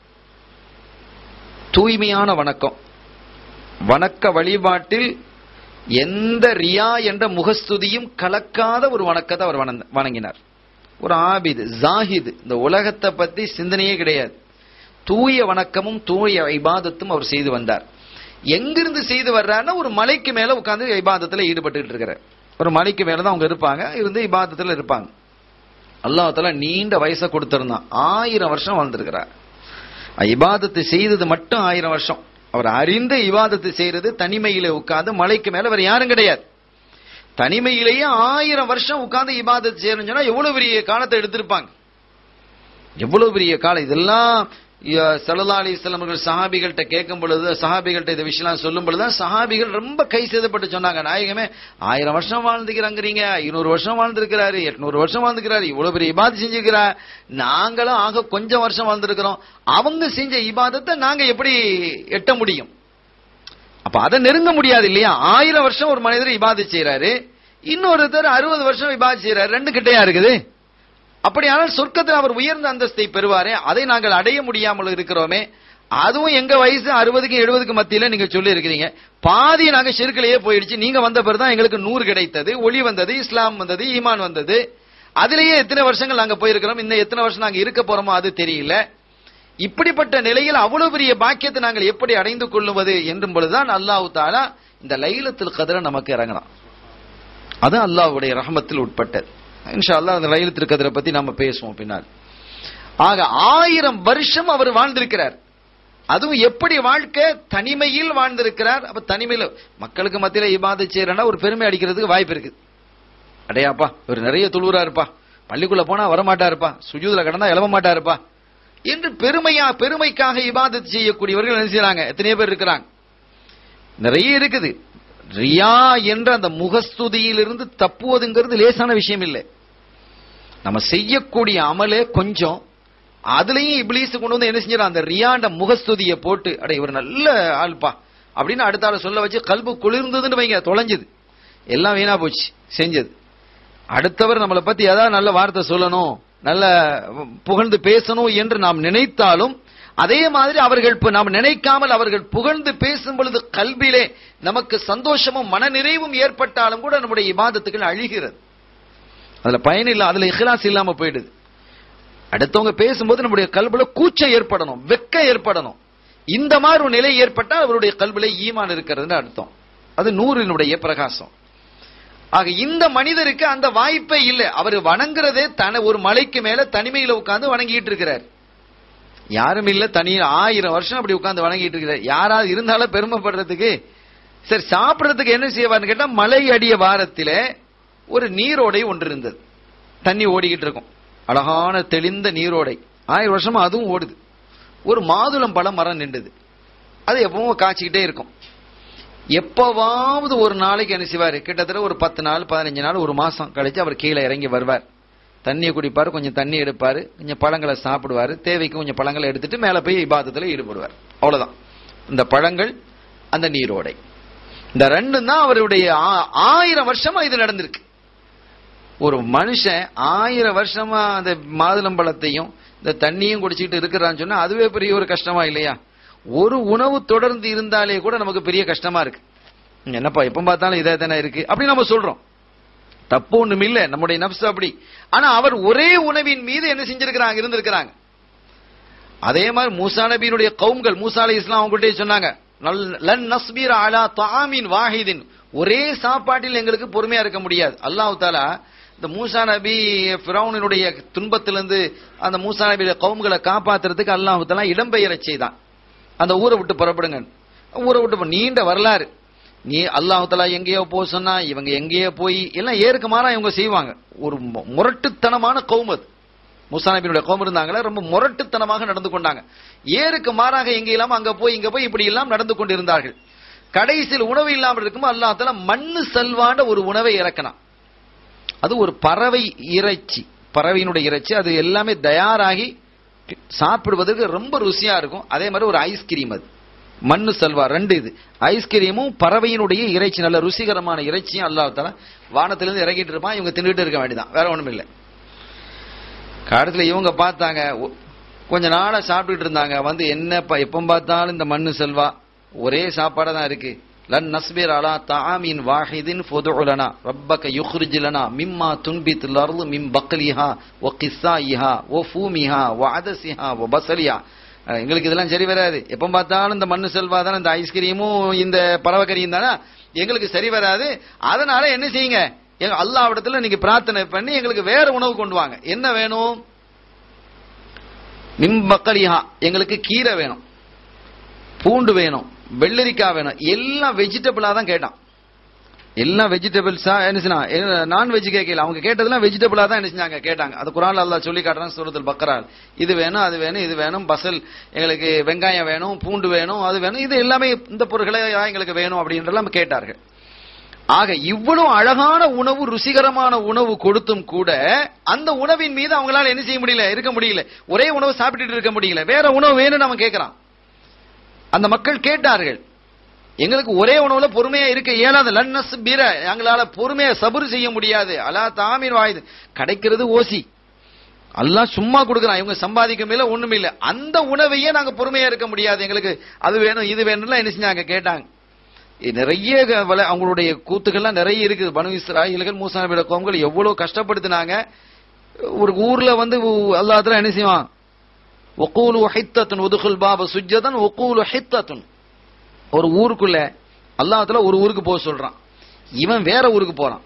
தூய்மையான வணக்கம் வணக்க வழிபாட்டில் எந்த ரியா என்ற முகஸ்துதியும் கலக்காத ஒரு வணக்கத்தை அவர் வணங்கினார் ஒரு ஆபிது ஜாஹிது இந்த உலகத்தை பத்தி சிந்தனையே கிடையாது தூய வணக்கமும் தூய ஐபாதத்தும் அவர் செய்து வந்தார் எங்கிருந்து செய்து வர்றாருன்னா ஒரு மலைக்கு மேல உட்கார்ந்து ஐபாதத்துல ஈடுபட்டு இருக்கிறார் ஒரு மலைக்கு மேலதான் அவங்க இருப்பாங்க இருந்து இபாதத்துல இருப்பாங்க அல்லாஹால நீண்ட வயசை கொடுத்திருந்தான் ஆயிரம் வருஷம் வாழ்ந்திருக்கிறார் இபாதத்தை செய்தது மட்டும் ஆயிரம் வருஷம் அவர் அறிந்த இவாதத்தை செய்யறது தனிமையில உட்கார்ந்து மலைக்கு மேல அவர் யாரும் கிடையாது தனிமையிலேயே ஆயிரம் வருஷம் உட்கார்ந்து இபாதத்தை செய்யணும்னு சொன்னா எவ்வளவு பெரிய காலத்தை எடுத்திருப்பாங்க எவ்வளவு பெரிய காலம் இதெல்லாம் சல்லா அலிஸ்லாம் அவர்கள் சஹாபிகள்கிட்ட கேட்கும் பொழுது சஹாபிகள்கிட்ட இந்த விஷயம் சொல்லும் பொழுது சஹாபிகள் ரொம்ப கை சேதப்பட்டு சொன்னாங்க நாயகமே ஆயிரம் வருஷம் வாழ்ந்துக்கிறாங்கிறீங்க ஐநூறு வருஷம் வாழ்ந்திருக்கிறாரு எட்நூறு வருஷம் வாழ்ந்துக்கிறாரு இவ்வளவு பெரிய இபாதத் செஞ்சிருக்கிறார் நாங்களும் ஆக கொஞ்சம் வருஷம் வாழ்ந்திருக்கிறோம் அவங்க செஞ்ச இபாதத்தை நாங்க எப்படி எட்ட முடியும் அப்ப அதை நெருங்க முடியாது இல்லையா ஆயிரம் வருஷம் ஒரு மனிதர் இபாதத் செய்யறாரு இன்னொருத்தர் அறுபது வருஷம் இபாதத் செய்யறாரு ரெண்டு கிட்டையா இருக்குது அப்படியானால் சொர்க்கத்தில் அவர் உயர்ந்த அந்தஸ்தை பெறுவாரே அதை நாங்கள் அடைய முடியாமல் இருக்கிறோமே அதுவும் எங்க வயசு அறுபதுக்கு எழுபதுக்கு மத்தியில நீங்க சொல்லி இருக்கிறீங்க பாதி நாங்க ஷிர்கிலேயே போயிடுச்சு நீங்க வந்த பிறகுதான் எங்களுக்கு நூறு கிடைத்தது ஒளி வந்தது இஸ்லாம் வந்தது ஈமான் வந்தது அதுலயே எத்தனை வருஷங்கள் நாங்க போயிருக்கிறோம் இன்னும் எத்தனை வருஷம் நாங்க இருக்க போறோமோ அது தெரியல இப்படிப்பட்ட நிலையில் அவ்வளவு பெரிய பாக்கியத்தை நாங்கள் எப்படி அடைந்து கொள்ளுவது என்றும் பொழுதுதான் அல்லாஹு தாலா இந்த லைலத்தில் கதிர நமக்கு இறங்கலாம் அது அல்லாஹ்வுடைய ரஹமத்தில் உட்பட்டது இன்ஷா அல்லாஹ் அந்த லைலத்தில் கதிரை பத்தி நம்ம பேசுவோம் பின்னால் ஆக ஆயிரம் வருஷம் அவர் வாழ்ந்திருக்கிறார் அதுவும் எப்படி வாழ்க்கை தனிமையில் வாழ்ந்திருக்கிறார் அப்ப தனிமையில் மக்களுக்கு மத்தியில இபாதை செய்யறனா ஒரு பெருமை அடிக்கிறதுக்கு வாய்ப்பு இருக்கு அடையாப்பா இவர் நிறைய துளுவரா இருப்பா பள்ளிக்குள்ள போனா வரமாட்டாருப்பா சுஜூதுல கடந்தா எழவ மாட்டாருப்பா என்று பெருமையா பெருமைக்காக இபாதத் செய்யக்கூடியவர்கள் என்ன செய்யறாங்க எத்தனையோ பேர் இருக்கிறாங்க நிறைய இருக்குது ரியா என்ற அந்த முகஸ்துதியிலிருந்து தப்புவதுங்கிறது லேசான விஷயம் இல்லை நம்ம செய்யக்கூடிய அமலே கொஞ்சம் அதுலயும் இப்ளீஸ் கொண்டு வந்து என்ன செஞ்சிடறான் அந்த ரியாண்ட முகஸ்துதியை போட்டு அட இவர் நல்ல ஆள்பா அப்படின்னு அடுத்த ஆளை சொல்ல வச்சு கல்பு குளிர்ந்ததுன்னு வைங்க தொலைஞ்சது எல்லாம் வீணா போச்சு செஞ்சது அடுத்தவர் நம்மளை பத்தி ஏதாவது நல்ல வார்த்தை சொல்லணும் நல்ல புகழ்ந்து பேசணும் என்று நாம் நினைத்தாலும் அதே மாதிரி அவர்கள் இப்ப நாம் நினைக்காமல் அவர்கள் புகழ்ந்து பேசும் பொழுது கல்வியிலே நமக்கு சந்தோஷமும் மனநிறைவும் ஏற்பட்டாலும் கூட நம்முடைய இபாதத்துகள் அழிகிறது அதுல பயன் இல்ல அதுல இஹ்லாஸ் இல்லாம போயிடுது அடுத்தவங்க பேசும்போது நம்முடைய கல்வில கூச்சம் ஏற்படணும் வெக்கம் ஏற்படணும் இந்த மாதிரி ஒரு நிலை ஏற்பட்டால் அவருடைய கல்வில ஈமான் இருக்கிறதுன்னு அர்த்தம் அது நூறினுடைய பிரகாசம் ஆக இந்த மனிதருக்கு அந்த வாய்ப்பே இல்லை அவர் வணங்குறதே தன ஒரு மலைக்கு மேல தனிமையில உட்கார்ந்து வணங்கிட்டு இருக்கிறார் யாரும் இல்ல தனி ஆயிரம் வருஷம் அப்படி உட்கார்ந்து வணங்கிட்டு இருக்கிறார் யாராவது இருந்தாலும் பெருமைப்படுறதுக்கு சரி சாப்பிடுறதுக்கு என்ன செய்வார்னு கேட்டா மலை அடிய வாரத்திலே ஒரு நீரோடை ஒன்று இருந்தது தண்ணி ஓடிக்கிட்டு இருக்கும் அழகான தெளிந்த நீரோடை ஆயிரம் வருஷமா அதுவும் ஓடுது ஒரு மாதுளம் பழம் மரம் நின்றுது அது எப்பவும் காய்ச்சிக்கிட்டே இருக்கும் எப்பவாவது ஒரு நாளைக்கு என்ன செய்வாரு கிட்டத்தட்ட ஒரு பத்து நாள் பதினஞ்சு நாள் ஒரு மாசம் கழிச்சு அவர் கீழே இறங்கி வருவார் தண்ணியை குடிப்பாரு கொஞ்சம் தண்ணி எடுப்பாரு கொஞ்சம் பழங்களை சாப்பிடுவாரு தேவைக்கு கொஞ்சம் பழங்களை எடுத்துட்டு மேல போய் இபாதத்துல ஈடுபடுவார் அவ்வளவுதான் இந்த பழங்கள் அந்த நீரோடை இந்த ரெண்டும் தான் அவருடைய ஆ- ஆயிரம் வருஷமா இது நடந்திருக்கு ஒரு மனுஷன் ஆயிரம் வருஷமா அந்த மாதுளம்பழத்தையும் இந்த தண்ணியும் குடிச்சிட்டு இருக்கிறான்னு சொன்னா அதுவே பெரிய ஒரு கஷ்டமா இல்லையா ஒரு உணவு தொடர்ந்து இருந்தாலே கூட நமக்கு பெரிய கஷ்டமா இருக்கு என்னப்பா எப்ப பார்த்தாலும் இதே தானே இருக்கு அப்படி நம்ம சொல்றோம் தப்பு ஒண்ணும் இல்ல நம்முடைய நப்சு அப்படி ஆனா அவர் ஒரே உணவின் மீது என்ன செஞ்சிருக்கிறாங்க இருந்திருக்கிறாங்க அதே மாதிரி மூசா நபியினுடைய கவும்கள் மூசா அலை இஸ்லாம் அவங்ககிட்டயே சொன்னாங்க நல்- லன் நஸ்பீர் அலா தாமின் வாஹிதின் ஒரே சாப்பாட்டில் எங்களுக்கு பொறுமையா இருக்க முடியாது அல்லாஹ் தாலா இந்த மூசா நபி ஃபிரௌனினுடைய துன்பத்திலிருந்து அந்த மூசா நபியுடைய கவும்களை காப்பாத்துறதுக்கு அல்லாஹ் தாலா இடம்பெயரச் செய்தான் அந்த ஊரை விட்டு புறப்படுங்க ஊரை விட்டு போ- நீண்ட வரலாறு நீ அல்லாஹ் தலா எங்கேயோ போக சொன்னா இவங்க எங்கேயோ போய் எல்லாம் ஏருக்கு மாறா இவங்க செய்வாங்க ஒரு மு- முரட்டுத்தனமான கௌம் அது மூசா நபியினுடைய கௌம் இருந்தாங்களே ரொம்ப முரட்டுத்தனமாக நடந்து கொண்டாங்க ஏருக்கு மாறாக எங்க இல்லாம அங்க போய் இங்க போய் இப்படி எல்லாம் நடந்து கொண்டிருந்தார்கள் கடைசியில் உணவு இல்லாமல் இருக்கும்போது அல்லாஹ் தலா மண்ணு செல்வாண்ட ஒரு உணவை இறக்கினான் அது ஒரு பறவை இறைச்சி பறவையினுடைய இறைச்சி அது எல்லாமே தயாராகி சாப்பிடுவதற்கு ரொம்ப ருசியா இருக்கும் அதே மாதிரி ஒரு ஐஸ்கிரீம் அது மண்ணு சல்வா ரெண்டு இது ஐஸ்கிரீமும் பறவையினுடைய இறைச்சி நல்ல ருசிகரமான இறைச்சியும் அல்லாஹ் தஆலா வானத்திலிருந்து இறக்கிட்டு இருப்பான் இவங்க தின்னுட்டு இருக்க வேண்டியதான் வேற ஒண்ணும் இல்லை காலத்துல இவங்க பார்த்தாங்க ஒ- கொஞ்ச நாளா சாப்பிட்டுட்டு இருந்தாங்க வந்து என்னப்பா எப்ப பார்த்தாலும் இந்த மண்ணு செல்வா ஒரே சாப்பாடா தான் இருக்கு லன் நஸ்பிர் அலா தாமின் வாஹிதின் ஃபுதுலனா ரப்பக யுக்ரிஜ் லனா மிம்மா துன்பித்துல் அர்து மின் பக்லிஹா வ கிஸ்ஸாயிஹா வ ஃபூமிஹா வ அதசிஹா வ பசலிஹா அஹ் எங்களுக்கு இதெல்லாம் சரி வராது எப்ப பார்த்தாலும் இந்த மண்ணு செல்வா தானே இந்த ஐஸ்கிரீமும் இந்த பறவைக்கறியும் தானே எங்களுக்கு சரி வராது அதனால என்ன செய்யுங்க எங்க அல்லாவிடத்துல நீங்க பிரார்த்தனை பண்ணி எங்களுக்கு வேற உணவு கொண்டு வாங்க என்ன வேணும் மிம்பக்கலிஹா எங்களுக்கு கீரை வேணும் பூண்டு வேணும் வெள்ளரிக்காய் வேணும் எல்லாம் வெஜிடபிளா தான் கேட்டான் எல்லாம் வெஜிடபிள்ஸா என்ன செய்யணும் நான் வெஜ் கேட்கல அவங்க கேட்டதெல்லாம் வெஜிடபிளா தான் என்ன செஞ்சாங்க கேட்டாங்க அது குரான் அல்லாஹ் சொல்லி காட்டுறான் சூரத்துல் பக்கரால் இது வேணும் அது வேணும் இது வேணும் பசல் எங்களுக்கு வெங்காயம் வேணும் பூண்டு வேணும் அது வேணும் இது எல்லாமே இந்த பொருட்களை எங்களுக்கு வேணும் அப்படின்றலாம் கேட்டார்கள் ஆக இவ்வளவு அழகான உணவு ருசிகரமான உணவு கொடுத்தும் கூட அந்த உணவின் மீது அவங்களால என்ன செய்ய முடியல இருக்க முடியல ஒரே உணவு சாப்பிட்டுட்டு இருக்க முடியல வேற உணவு வேணும்னு அவன் கேட்கிறான் அந்த மக்கள் கேட்டார்கள் எங்களுக்கு ஒரே உணவுல பொறுமையா இருக்க இயலாது லன்னஸ் பீர எங்களால பொறுமையா சபுரு செய்ய முடியாது அலா தாமீர் வாயுது கிடைக்கிறது ஓசி அல்லாஹ் சும்மா கொடுக்குறான் இவங்க சம்பாதிக்க மேல ஒண்ணும் இல்ல அந்த உணவையே நாங்க பொறுமையா இருக்க முடியாது எங்களுக்கு அது வேணும் இது வேணும்லாம் என்ன செஞ்சாங்க கேட்டாங்க இது நிறைய க- வல- அவங்களுடைய கூத்துக்கள்லாம் நிறைய இருக்குது பனு இஸ்ராயல்கள் மூசா நபியோட கோம்கள் எவ்வளவு கஷ்டப்படுத்தினாங்க ஒரு ஊர்ல வந்து அல்லாத்துல என்ன செய்வான் ஒக்கூலு ஹித்தத்துன் உதுகுல் பாப சுஜ்ஜதன் ஒக்கூலு ஹித்தத்துன் ஒரு ஊருக்குள்ள அல்லாஹ்ல ஒரு ஊருக்கு போக சொல்றான் இவன் வேற ஊருக்கு போறான்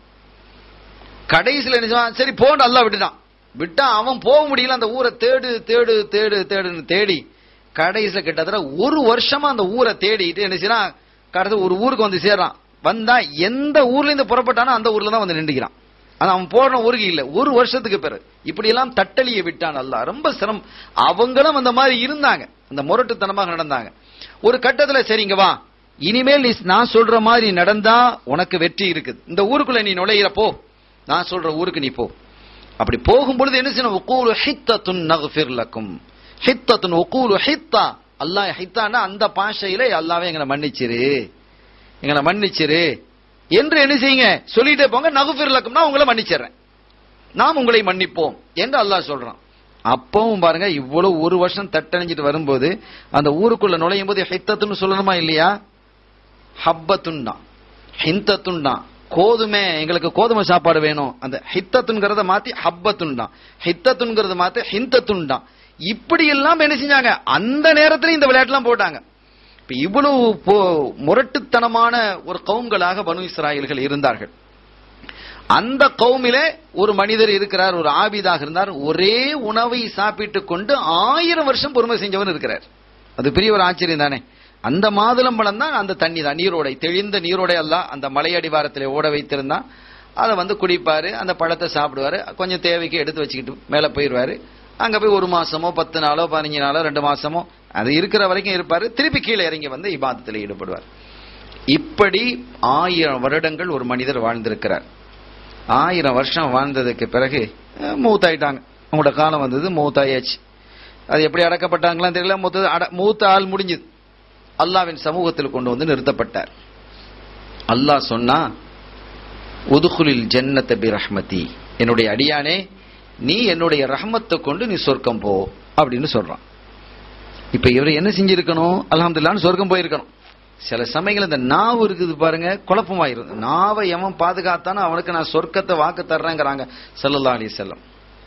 கடைசியில என்ன செய்வான் சரி போன்னு அல்லாஹ் விட்டுட்டான் விட்டா அவன் போக முடியல அந்த ஊரை தேடு தேடு தேடு தேடுன்னு தேடி கடைசியில கிட்டத்தட்ட ஒரு வருஷமா அந்த ஊரை தேடிட்டு என்ன செய்யறான் கடைசி ஒரு ஊருக்கு வந்து சேர்றான் வந்தா எந்த ஊர்ல இருந்து புறப்பட்டானோ அந்த ஊர்ல தான் வந்து நின்றுக்கிறான் ஆனா அவன் போன ஊருக்கு இல்ல ஒரு வருஷத்துக்கு பிறகு இப்படி எல்லாம் தட்டலிய விட்டான் அல்லாஹ் ரொம்ப சிரமம் அவங்களும் அந்த மாதிரி இருந்தாங்க அந்த முரட்டுத்தனமாக நடந்தாங்க ஒரு கட்டத்துல சரிங்க வா இனிமேல் நீ நான் சொல்ற மாதிரி நடந்தா உனக்கு வெற்றி இருக்குது இந்த ஊருக்குள்ள நீ நுழையிற போ நான் சொல்ற ஊருக்கு நீ போ அப்படி போகும்பொழுது என்ன செய்யணும் உக்கூலு ஹித்தத்துன் நக்ஃபிர் லக்கும் ஹித்தத்துன் உக்கூலு ஹித்தா அல்லாஹ் ஹித்தான்னா அந்த பாஷையில அல்லாவே எங்களை மன்னிச்சிரு எங்களை மன்னிச்சிரு என்று என்ன செய்யுங்க சொல்லிட்டே போங்க நகுஃபிர் லக்கும்னா உங்களை மன்னிச்சிடுறேன் நாம் உங்களை மன்னிப்போம் என்று அல்லாஹ் சொல்றான் அப்பவும் பாருங்க இவ்வளவு ஒரு வருஷம் தட்டணிஞ்சிட்டு வரும்போது அந்த ஊருக்குள்ள நுழையும் போது ஹித்தத்துன்னு சொல்லணுமா இல்லையா ஹப்பத்துன் தான் ஹிந்தத்துன் தான் கோதுமை எங்களுக்கு கோதுமை சாப்பாடு வேணும் அந்த ஹித்தத்துங்கிறத மாத்தி ஹப்பத்துன் தான் ஹித்தத்துங்கிறத மாத்தி ஹிந்தத்துன் தான் இப்படி எல்லாம் என்ன செஞ்சாங்க அந்த நேரத்துல இந்த விளையாட்டுலாம் போட்டாங்க இப்ப இவ்வளவு போ- முரட்டுத்தனமான ஒரு கவும்களாக பனு இஸ்ராயல்கள் இருந்தார்கள் அந்த கவுமிலே ஒரு மனிதர் இருக்கிறார் ஒரு ஆபிதாக இருந்தார் ஒரே உணவை சாப்பிட்டுக் கொண்டு ஆயிரம் வருஷம் பொறுமை செஞ்சவன் இருக்கிறார் அது பெரிய ஒரு ஆச்சரியம் தானே அந்த மாதுளம்பழம் தான் அந்த தண்ணி தான் நீரோடை தெளிந்த நீரோடை எல்லாம் அந்த மலையடிவாரத்திலே ஓட வைத்திருந்தான் அதை வந்து குடிப்பாரு அந்த பழத்தை சாப்பிடுவாரு கொஞ்சம் தேவைக்கு எடுத்து வச்சுக்கிட்டு மேல போயிடுவாரு அங்க போய் ஒரு மாசமோ பத்து நாளோ பதினஞ்சு நாளோ ரெண்டு மாசமோ அது இருக்கிற வரைக்கும் இருப்பாரு திருப்பி கீழே இறங்கி வந்து இபாதத்தில் ஈடுபடுவார் இப்படி ஆயிரம் வருடங்கள் ஒரு மனிதர் வாழ்ந்திருக்கிறார் ஆயிரம் வருஷம் வாழ்ந்ததுக்கு பிறகு அஹ், மூத்தாயிட்டாங்க அவங்களோட காலம் வந்தது மூத்தாயாச்சு அது எப்படி அடக்கப்பட்டாங்களாம் தெரியல மூத்த அட- மூத்த ஆள் முடிஞ்சது அல்லாவின் சமூகத்தில் கொண்டு வந்து நிறுத்தப்பட்டார் அல்லாஹ் சொன்னா உதுகுலில் ஜன்னத்த பி ரஹ்மதி என்னுடைய அடியானே நீ என்னுடைய ரஹ்மத்தை கொண்டு நீ சொர்க்கம் போ அப்படின்னு சொல்றான் இப்ப இவர் என்ன செஞ்சிருக்கணும் அல்ஹம்துலில்லாஹ்னு சொர்க்கம் போயிருக்கணும் சில சமயங்கள் இந்த நாவு இருக்குது பாருங்க குழப்பமாயிரும் நாவை எவன் பாதுகாத்தானோ அவனுக்கு நான் சொர்க்கத்தை வாக்கு தர்றேங்கிறாங்க ஸல்லல்லாஹு அலைஹி வஸல்லம்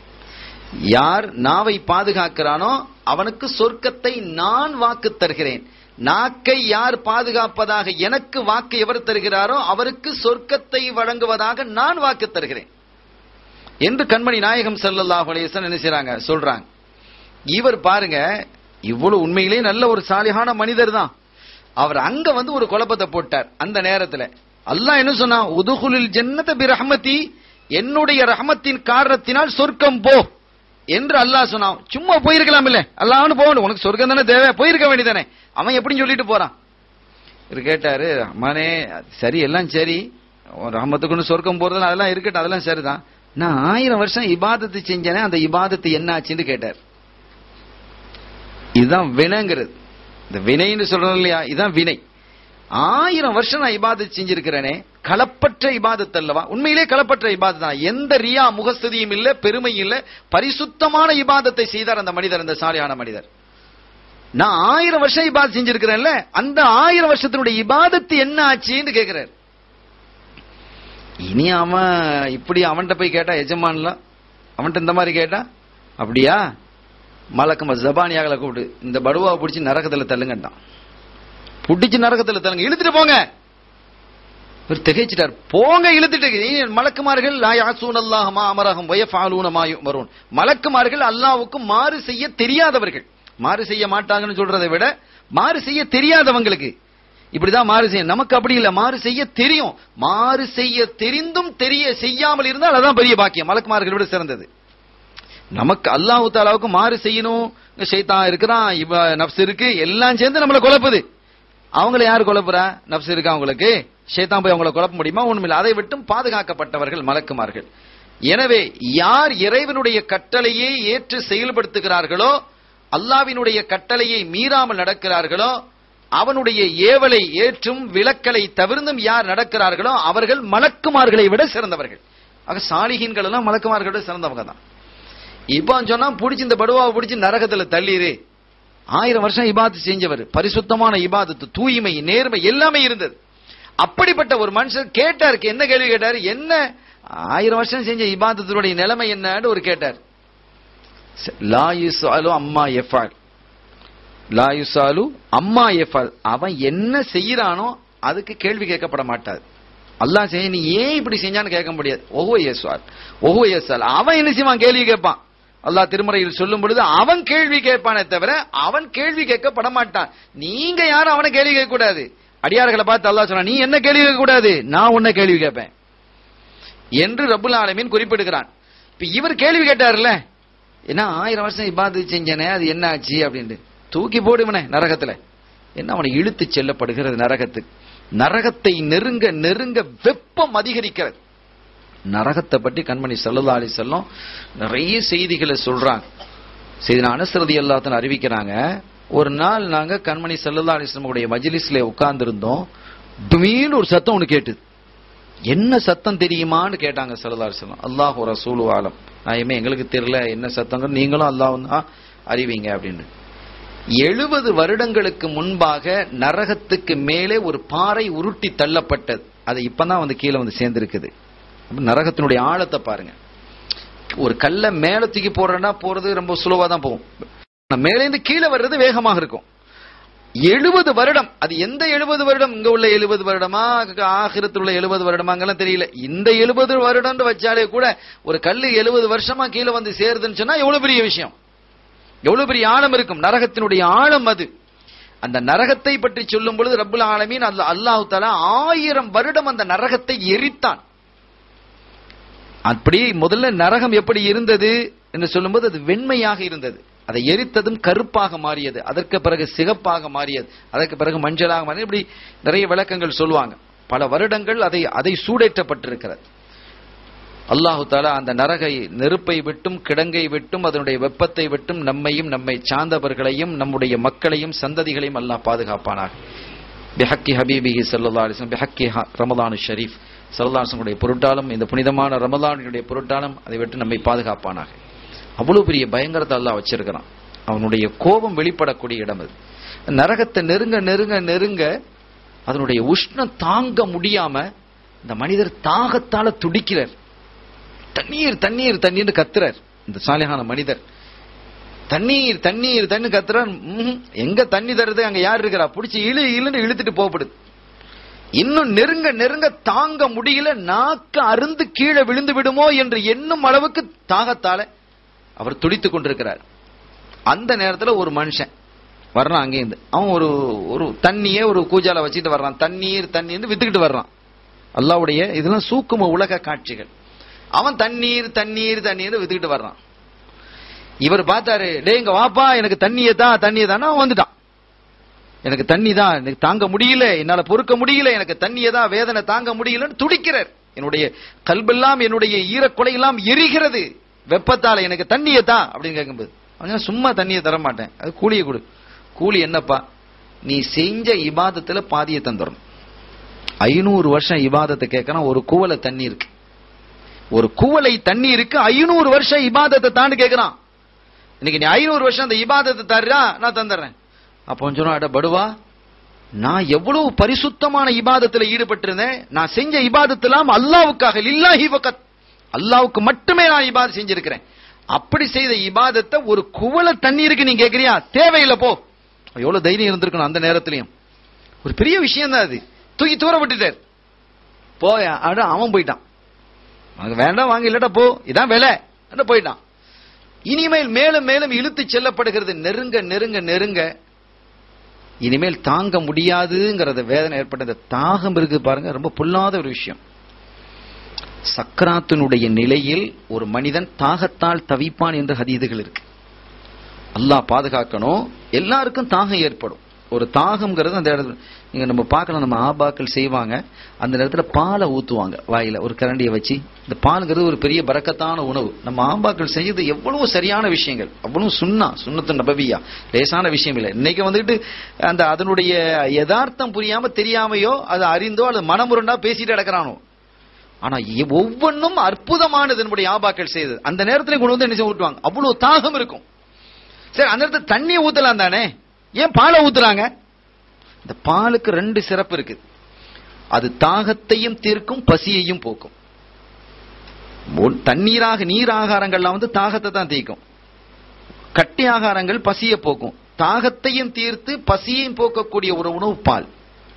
யார் நாவை பாதுகாக்கிறானோ அவனுக்கு சொர்க்கத்தை நான் வாக்கு தருகிறேன் நாக்கை யார் பாதுகாப்பதாக எனக்கு வாக்கு எவர் தருகிறாரோ அவருக்கு சொர்க்கத்தை வழங்குவதாக நான் வாக்கு தருகிறேன் என்று கண்மணி நாயகம் ஸல்லல்லாஹு அலைஹி வஸல்லம் என்ன செய்றாங்க சொல்றாங்க இவர் பாருங்க இவ்வளவு உண்மையிலே நல்ல ஒரு சாலிகான மனிதர் தான் அவர் அங்க வந்து ஒரு குழப்பத்தை போட்டார் அந்த நேரத்துல அல்லாஹ் என்ன சொன்னா உதுகுலில் ஜன்னத பி ரஹ்மதி என்னுடைய ரஹமத்தின் காரணத்தினால் சொர்க்கம் போ என்று அல்லாஹ் சொன்னான் சும்மா போயிருக்கலாம் இல்ல அல்லாஹ்னு போகணும் உனக்கு சொர்க்கம் தானே தேவை போயிருக்க வேண்டியதானே அவன் எப்படின்னு சொல்லிட்டு போறான் இவர் கேட்டாரு அம்மானே சரி எல்லாம் சரி ரஹமத்துக்குன்னு சொர்க்கம் போறதுல அதெல்லாம் இருக்கட்டும் அதெல்லாம் சரிதான் நான் ஆயிரம் வருஷம் இபாதத்து செஞ்சேனே அந்த இபாதத்து என்ன ஆச்சுன்னு கேட்டார் இதுதான் வினைங்கிறது இந்த வினைன்னு சொல்றோம் இல்லையா இதுதான் வினை ஆயிரம் வருஷம் நான் இபாதத் செஞ்சிருக்கிறேனே களப்பற்ற இபாதத் அல்லவா உண்மையிலே களப்பற்ற இபாதத் தான் எந்த ரியா முகஸ்துதியும் இல்ல பெருமை இல்ல பரிசுத்தமான இபாதத்தை செய்தார் அந்த மனிதர் அந்த சாலியான மனிதர் நான் ஆயிரம் வருஷம் இபாதத் செஞ்சிருக்கிறேன்ல அந்த ஆயிரம் வருஷத்தினுடைய இபாதத்து என்ன ஆச்சுன்னு கேக்குறாரு இனி அவன் இப்படி அவன்கிட்ட போய் கேட்டா எஜமான்ல அவன்கிட்ட இந்த மாதிரி கேட்டா அப்படியா மலக்கம ஜபானியாகல கூப்பிட்டு இந்த படுவாவை பிடிச்சி நரகத்துல தள்ளுங்கட்டான் புடிச்சு நரகத்துல தள்ளுங்க இழுத்துட்டு போங்க இவர் திகைச்சிட்டார் போங்க இழுத்துட்டு நீ மலக்குமார்கள் லா யாசூன் அல்லாஹ் மா அமரஹம் வயஃபாலூன மா யுமரூன் மலக்குமார்கள் அல்லாஹ்வுக்கு மாறு செய்ய தெரியாதவர்கள் மாறு செய்ய மாட்டாங்கன்னு சொல்றதை விட மாறு செய்ய தெரியாதவங்களுக்கு இப்படிதான் மாறு செய்ய நமக்கு அப்படி இல்ல மாறு செய்ய தெரியும் மாறு செய்ய தெரிந்தும் தெரிய செய்யாமல் இருந்தால் அதான் பெரிய பாக்கியம் மலக்குமார்களை விட சிறந்தது நமக்கு அல்லாஹு தாலாவுக்கு மாறு செய்யணும் இங்க ஷைத்தான் இருக்கிறான் இவ நப்ஸ் இருக்கு எல்லாம் சேர்ந்து நம்மளை குழப்புது அவங்கள யாரு குழப்புறா நப்ஸ் இருக்கா அவங்களுக்கு ஷைத்தான் போய் அவங்கள குழப்ப முடியுமா ஒண்ணுமில்லை அதை விட்டும் பாதுகாக்கப்பட்டவர்கள் மலக்குமார்கள் எனவே யார் இறைவனுடைய கட்டளையை ஏற்று செயல்படுத்துகிறார்களோ அல்லாவினுடைய கட்டளையை மீறாமல் நடக்கிறார்களோ அவனுடைய ஏவலை ஏற்றும் விளக்கலை தவிர்த்தும் யார் நடக்கிறார்களோ அவர்கள் மலக்குமார்களை விட சிறந்தவர்கள் ஆக சாலிகீன்கள் எல்லாம் மலக்குமார்களை விட சிறந்தவங்க தான் இப்போ சொன்னா புடிச்சு இந்த படுவாவை புடிச்சு நரகத்துல தள்ளிரு ஆயிரம் வருஷம் இபாத்து செஞ்சவர் பரிசுத்தமான இபாதத்து தூய்மை நேர்மை எல்லாமே இருந்தது அப்படிப்பட்ட ஒரு மனுஷர் கேட்டாருக்கு என்ன கேள்வி கேட்டாரு என்ன ஆயிரம் வருஷம் செஞ்ச இபாதத்தினுடைய நிலைமை என்னன்னு ஒரு கேட்டார் லா யுசாலு அம்மா எஃபால் லா யுசாலு அம்மா எஃபால் அவன் என்ன செய்யறானோ அதுக்கு கேள்வி கேட்கப்பட மாட்டாது அல்லாஹ் செய்ய நீ ஏன் இப்படி செஞ்சான்னு கேட்க முடியாது ஒவ்வொரு ஏசுவார் ஒவ்வொரு ஏசால் அவன் என்ன செய்வான் கேள்வி கேட்பான் அல்லாஹ் திருமறையில் சொல்லும் பொழுது அவன் கேள்வி கேட்பானே தவிர அவன் கேள்வி கேட்கப்பட மாட்டான் நீங்க யாரும் அவனை கேள்வி கேட்க கூடாது அடியார்களை பார்த்து அல்லாஹ் சொன்னா நீ என்ன கேள்வி கேட்க கூடாது நான் உன்னை கேள்வி கேட்பேன் என்று ரப்புல் ஆலமீன் குறிப்பிடுகிறான் இப்ப இவர் கேள்வி கேட்டார்ல என்ன ஆயிரம் வருஷம் இபாது செஞ்சனே அது என்ன ஆச்சு அப்படின்ட்டு தூக்கி போடு இவனை நரகத்துல என்ன அவனை இழுத்து செல்லப்படுகிறது நரகத்துக்கு நரகத்தை நெருங்க நெருங்க வெப்பம் அதிகரிக்கிறது நரகத்தை பற்றி கண்மணி சல்லா அலி செல்லம் நிறைய செய்திகளை சொல்றாங்க செய்தி அனுசரதி எல்லாத்தையும் அறிவிக்கிறாங்க ஒரு நாள் நாங்க கண்மணி சல்லா அலிஸ்லமுடைய மஜிலிஸ்ல உட்கார்ந்து இருந்தோம் துமீன்னு ஒரு சத்தம் ஒன்று கேட்டுது என்ன சத்தம் தெரியுமான்னு கேட்டாங்க சல்லா அலிஸ்லாம் அல்லாஹ் ரசூலு ஆலம் நான் எங்களுக்கு தெரியல என்ன சத்தங்க நீங்களும் அல்லாஹ் தான் அறிவிங்க அப்படின்னு எழுபது வருடங்களுக்கு முன்பாக நரகத்துக்கு மேலே ஒரு பாறை உருட்டி தள்ளப்பட்டது அது இப்பதான் வந்து கீழே வந்து சேர்ந்திருக்குது அப்ப நரகத்தினுடைய ஆழத்தை பாருங்க ஒரு கல்ல மேல தூக்கி போடுறேன்னா போறது ரொம்ப சுலவா தான் போகும் மேலேந்து கீழே வர்றது வேகமாக இருக்கும் எழுபது வருடம் அது எந்த எழுபது வருடம் இங்க உள்ள எழுபது வருடமா ஆகிரத்தில் உள்ள எழுபது வருடமாங்கெல்லாம் தெரியல இந்த எழுபது வருடம் வச்சாலே கூட ஒரு கல்லு எழுபது வருஷமா கீழே வந்து சேருதுன்னு சொன்னா எவ்வளவு பெரிய விஷயம் எவ்வளவு பெரிய ஆழம் இருக்கும் நரகத்தினுடைய ஆழம் அது அந்த நரகத்தை பற்றி சொல்லும் பொழுது ரப்புல் ஆலமீன் அல்லாஹு தாலா ஆயிரம் வருடம் அந்த நரகத்தை எரித்தான் அப்படி முதல்ல நரகம் எப்படி இருந்தது என்று சொல்லும்போது அது வெண்மையாக இருந்தது அதை எரித்ததும் கருப்பாக மாறியது அதற்கு பிறகு சிகப்பாக மாறியது அதற்கு பிறகு மஞ்சளாக மாறியது இப்படி நிறைய விளக்கங்கள் சொல்லுவாங்க பல வருடங்கள் அதை அதை சூடேற்றப்பட்டிருக்கிறது அல்லாஹு தாலா அந்த நரகை நெருப்பை விட்டும் கிடங்கை விட்டும் அதனுடைய வெப்பத்தை விட்டும் நம்மையும் நம்மை சார்ந்தவர்களையும் நம்முடைய மக்களையும் சந்ததிகளையும் அல்லாஹ் பாதுகாப்பானாக பிஹக்கி ஹபீபிஹி சல்லா அலிஸ்லாம் பிஹக்கி ரமதானு ஷரீஃப் சல்லாசனுடைய பொருட்டாலும் இந்த புனிதமான ரமதானுடைய பொருட்டாலும் அதை விட்டு நம்மை பாதுகாப்பானாக அவ்வளவு பெரிய பயங்கரத்தை அல்லாஹ் வச்சிருக்கிறான் அவனுடைய கோபம் வெளிப்படக்கூடிய இடம் அது நரகத்தை நெருங்க நெருங்க நெருங்க அதனுடைய உஷ்ணம் தாங்க முடியாம இந்த மனிதர் தாகத்தால துடிக்கிறார் தண்ணீர் தண்ணீர் தண்ணீர் கத்துறார் இந்த சாலிகான மனிதர் தண்ணீர் தண்ணீர் தண்ணி கத்துறார் எங்க தண்ணி தருது அங்க யார் இருக்கிறா புடிச்சு இழு இழுன்னு இழுத்துட்டு போகப்படுது இன்னும் நெருங்க நெருங்க தாங்க முடியல நாக்கு அருந்து கீழே விழுந்து விடுமோ என்று எண்ணும் அளவுக்கு தாகத்தால அவர் துடித்துக் கொண்டிருக்கிறார் அந்த நேரத்துல ஒரு மனுஷன் வர்றான் அங்கேருந்து அவன் ஒரு ஒரு தண்ணியே ஒரு கூஜால வச்சுட்டு வர்றான் தண்ணீர் தண்ணீர் வித்துக்கிட்டு வர்றான் அல்லாவுடைய இதெல்லாம் சூக்கும உலக காட்சிகள் அவன் தண்ணீர் தண்ணீர் தண்ணீர் வித்துக்கிட்டு வர்றான் இவர் பார்த்தாரு டே இங்க வாப்பா எனக்கு தண்ணியை தான் தண்ணியை தான் அவன் வந்துட்டான் எனக்கு தண்ணி தான் எனக்கு தாங்க முடியல என்னால பொறுக்க முடியல எனக்கு தண்ணியை தான் வேதனை தாங்க முடியலன்னு துடிக்கிறார் என்னுடைய கல்பெல்லாம் என்னுடைய ஈரக்கொலை எல்லாம் எரிகிறது வெப்பத்தால எனக்கு தண்ணியை தான் அப்படின்னு கேட்கும்போது அவன் சும்மா தண்ணியை தர மாட்டேன் அது கூலியை கொடு கூலி என்னப்பா நீ செஞ்ச இபாதத்துல பாதியை தந்துடணும் ஐநூறு வருஷம் இபாதத்தை கேட்கணும் ஒரு குவலை தண்ணி இருக்கு ஒரு குவலை தண்ணி இருக்கு ஐநூறு வருஷம் இபாதத்தை தாண்டு கேட்கிறான் இன்னைக்கு நீ ஐநூறு வருஷம் அந்த இபாதத்தை தர்றா நான் தந்துடுறேன் அப்போ சொன்னா படுவா நான் எவ்வளவு பரிசுத்தமான இபாதத்துல ஈடுபட்டிருந்தேன் நான் செஞ்ச இபாதத்தெல்லாம் அல்லாவுக்காக லில்லாஹி வகத் அல்லாவுக்கு மட்டுமே நான் இபாதம் செஞ்சிருக்கிறேன் அப்படி செய்த இபாதத்தை ஒரு குவள தண்ணீருக்கு நீ கேக்குறியா தேவையில்லை போ எவ்வளவு தைரியம் இருந்திருக்கணும் அந்த நேரத்திலையும் ஒரு பெரிய விஷயம் தான் அது தூக்கி தூர விட்டுட்டார் போய அட அவன் போயிட்டான் உனக்கு வேண்டாம் வாங்க இல்லட்டா போ இதான் விலை போயிட்டான் இனிமேல் மேலும் மேலும் இழுத்து செல்லப்படுகிறது நெருங்க நெருங்க நெருங்க இனிமேல் தாங்க முடியாதுங்கிறத வேதனை ஏற்பட்ட இந்த தாகம் இருக்கு பாருங்க ரொம்ப பொல்லாத ஒரு விஷயம் சக்கராத்தினுடைய நிலையில் ஒரு மனிதன் தாகத்தால் தவிப்பான் என்ற ஹதீதுகள் இருக்கு அல்லாஹ் பாதுகாக்கணும் எல்லாருக்கும் தாகம் ஏற்படும் ஒரு தாகம்ங்கிறது அந்த இடத்துல நீங்க நம்ம பார்க்கலாம் நம்ம ஆபாக்கள் செய்வாங்க அந்த நேரத்துல பாலை ஊத்துவாங்க வாயில ஒரு கரண்டியை வச்சு இந்த பாலுங்கிறது ஒரு பெரிய பறக்கத்தான உணவு நம்ம ஆபாக்கள் செய்யறது எவ்வளவு சரியான விஷயங்கள் அவ்வளவு சுண்ணா சுண்ணத்து நபவியா லேசான விஷயம் இல்லை இன்னைக்கு வந்துட்டு அந்த அதனுடைய யதார்த்தம் புரியாம தெரியாமையோ அதை அறிந்தோ அல்லது மனமுரண்டா பேசிட்டு கிடக்கிறானோ ஆனா இ- ஒவ்வொன்றும் அற்புதமானது நம்முடைய ஆபாக்கள் செய்தது அந்த நேரத்துல கொண்டு வந்து என்ன செய்ய ஊட்டுவாங்க அவ்வளவு தாகம் இருக்கும் சரி அந்த இடத்துல தண்ணியை ஊத்தலாம் தானே ஏன் பாலை ஊத்துறாங்க இந்த பாலுக்கு ரெண்டு சிறப்பு இருக்கு அது தாகத்தையும் தீர்க்கும் பசியையும் போக்கும் ஒன்- தண்ணீராக நீர் ஆகாரங்கள்லாம் வந்து தாகத்தை தான் தீர்க்கும் கட்டி ஆகாரங்கள் பசியை போக்கும் தாகத்தையும் தீர்த்து பசியையும் போக்கக்கூடிய ஒரு உணவு பால்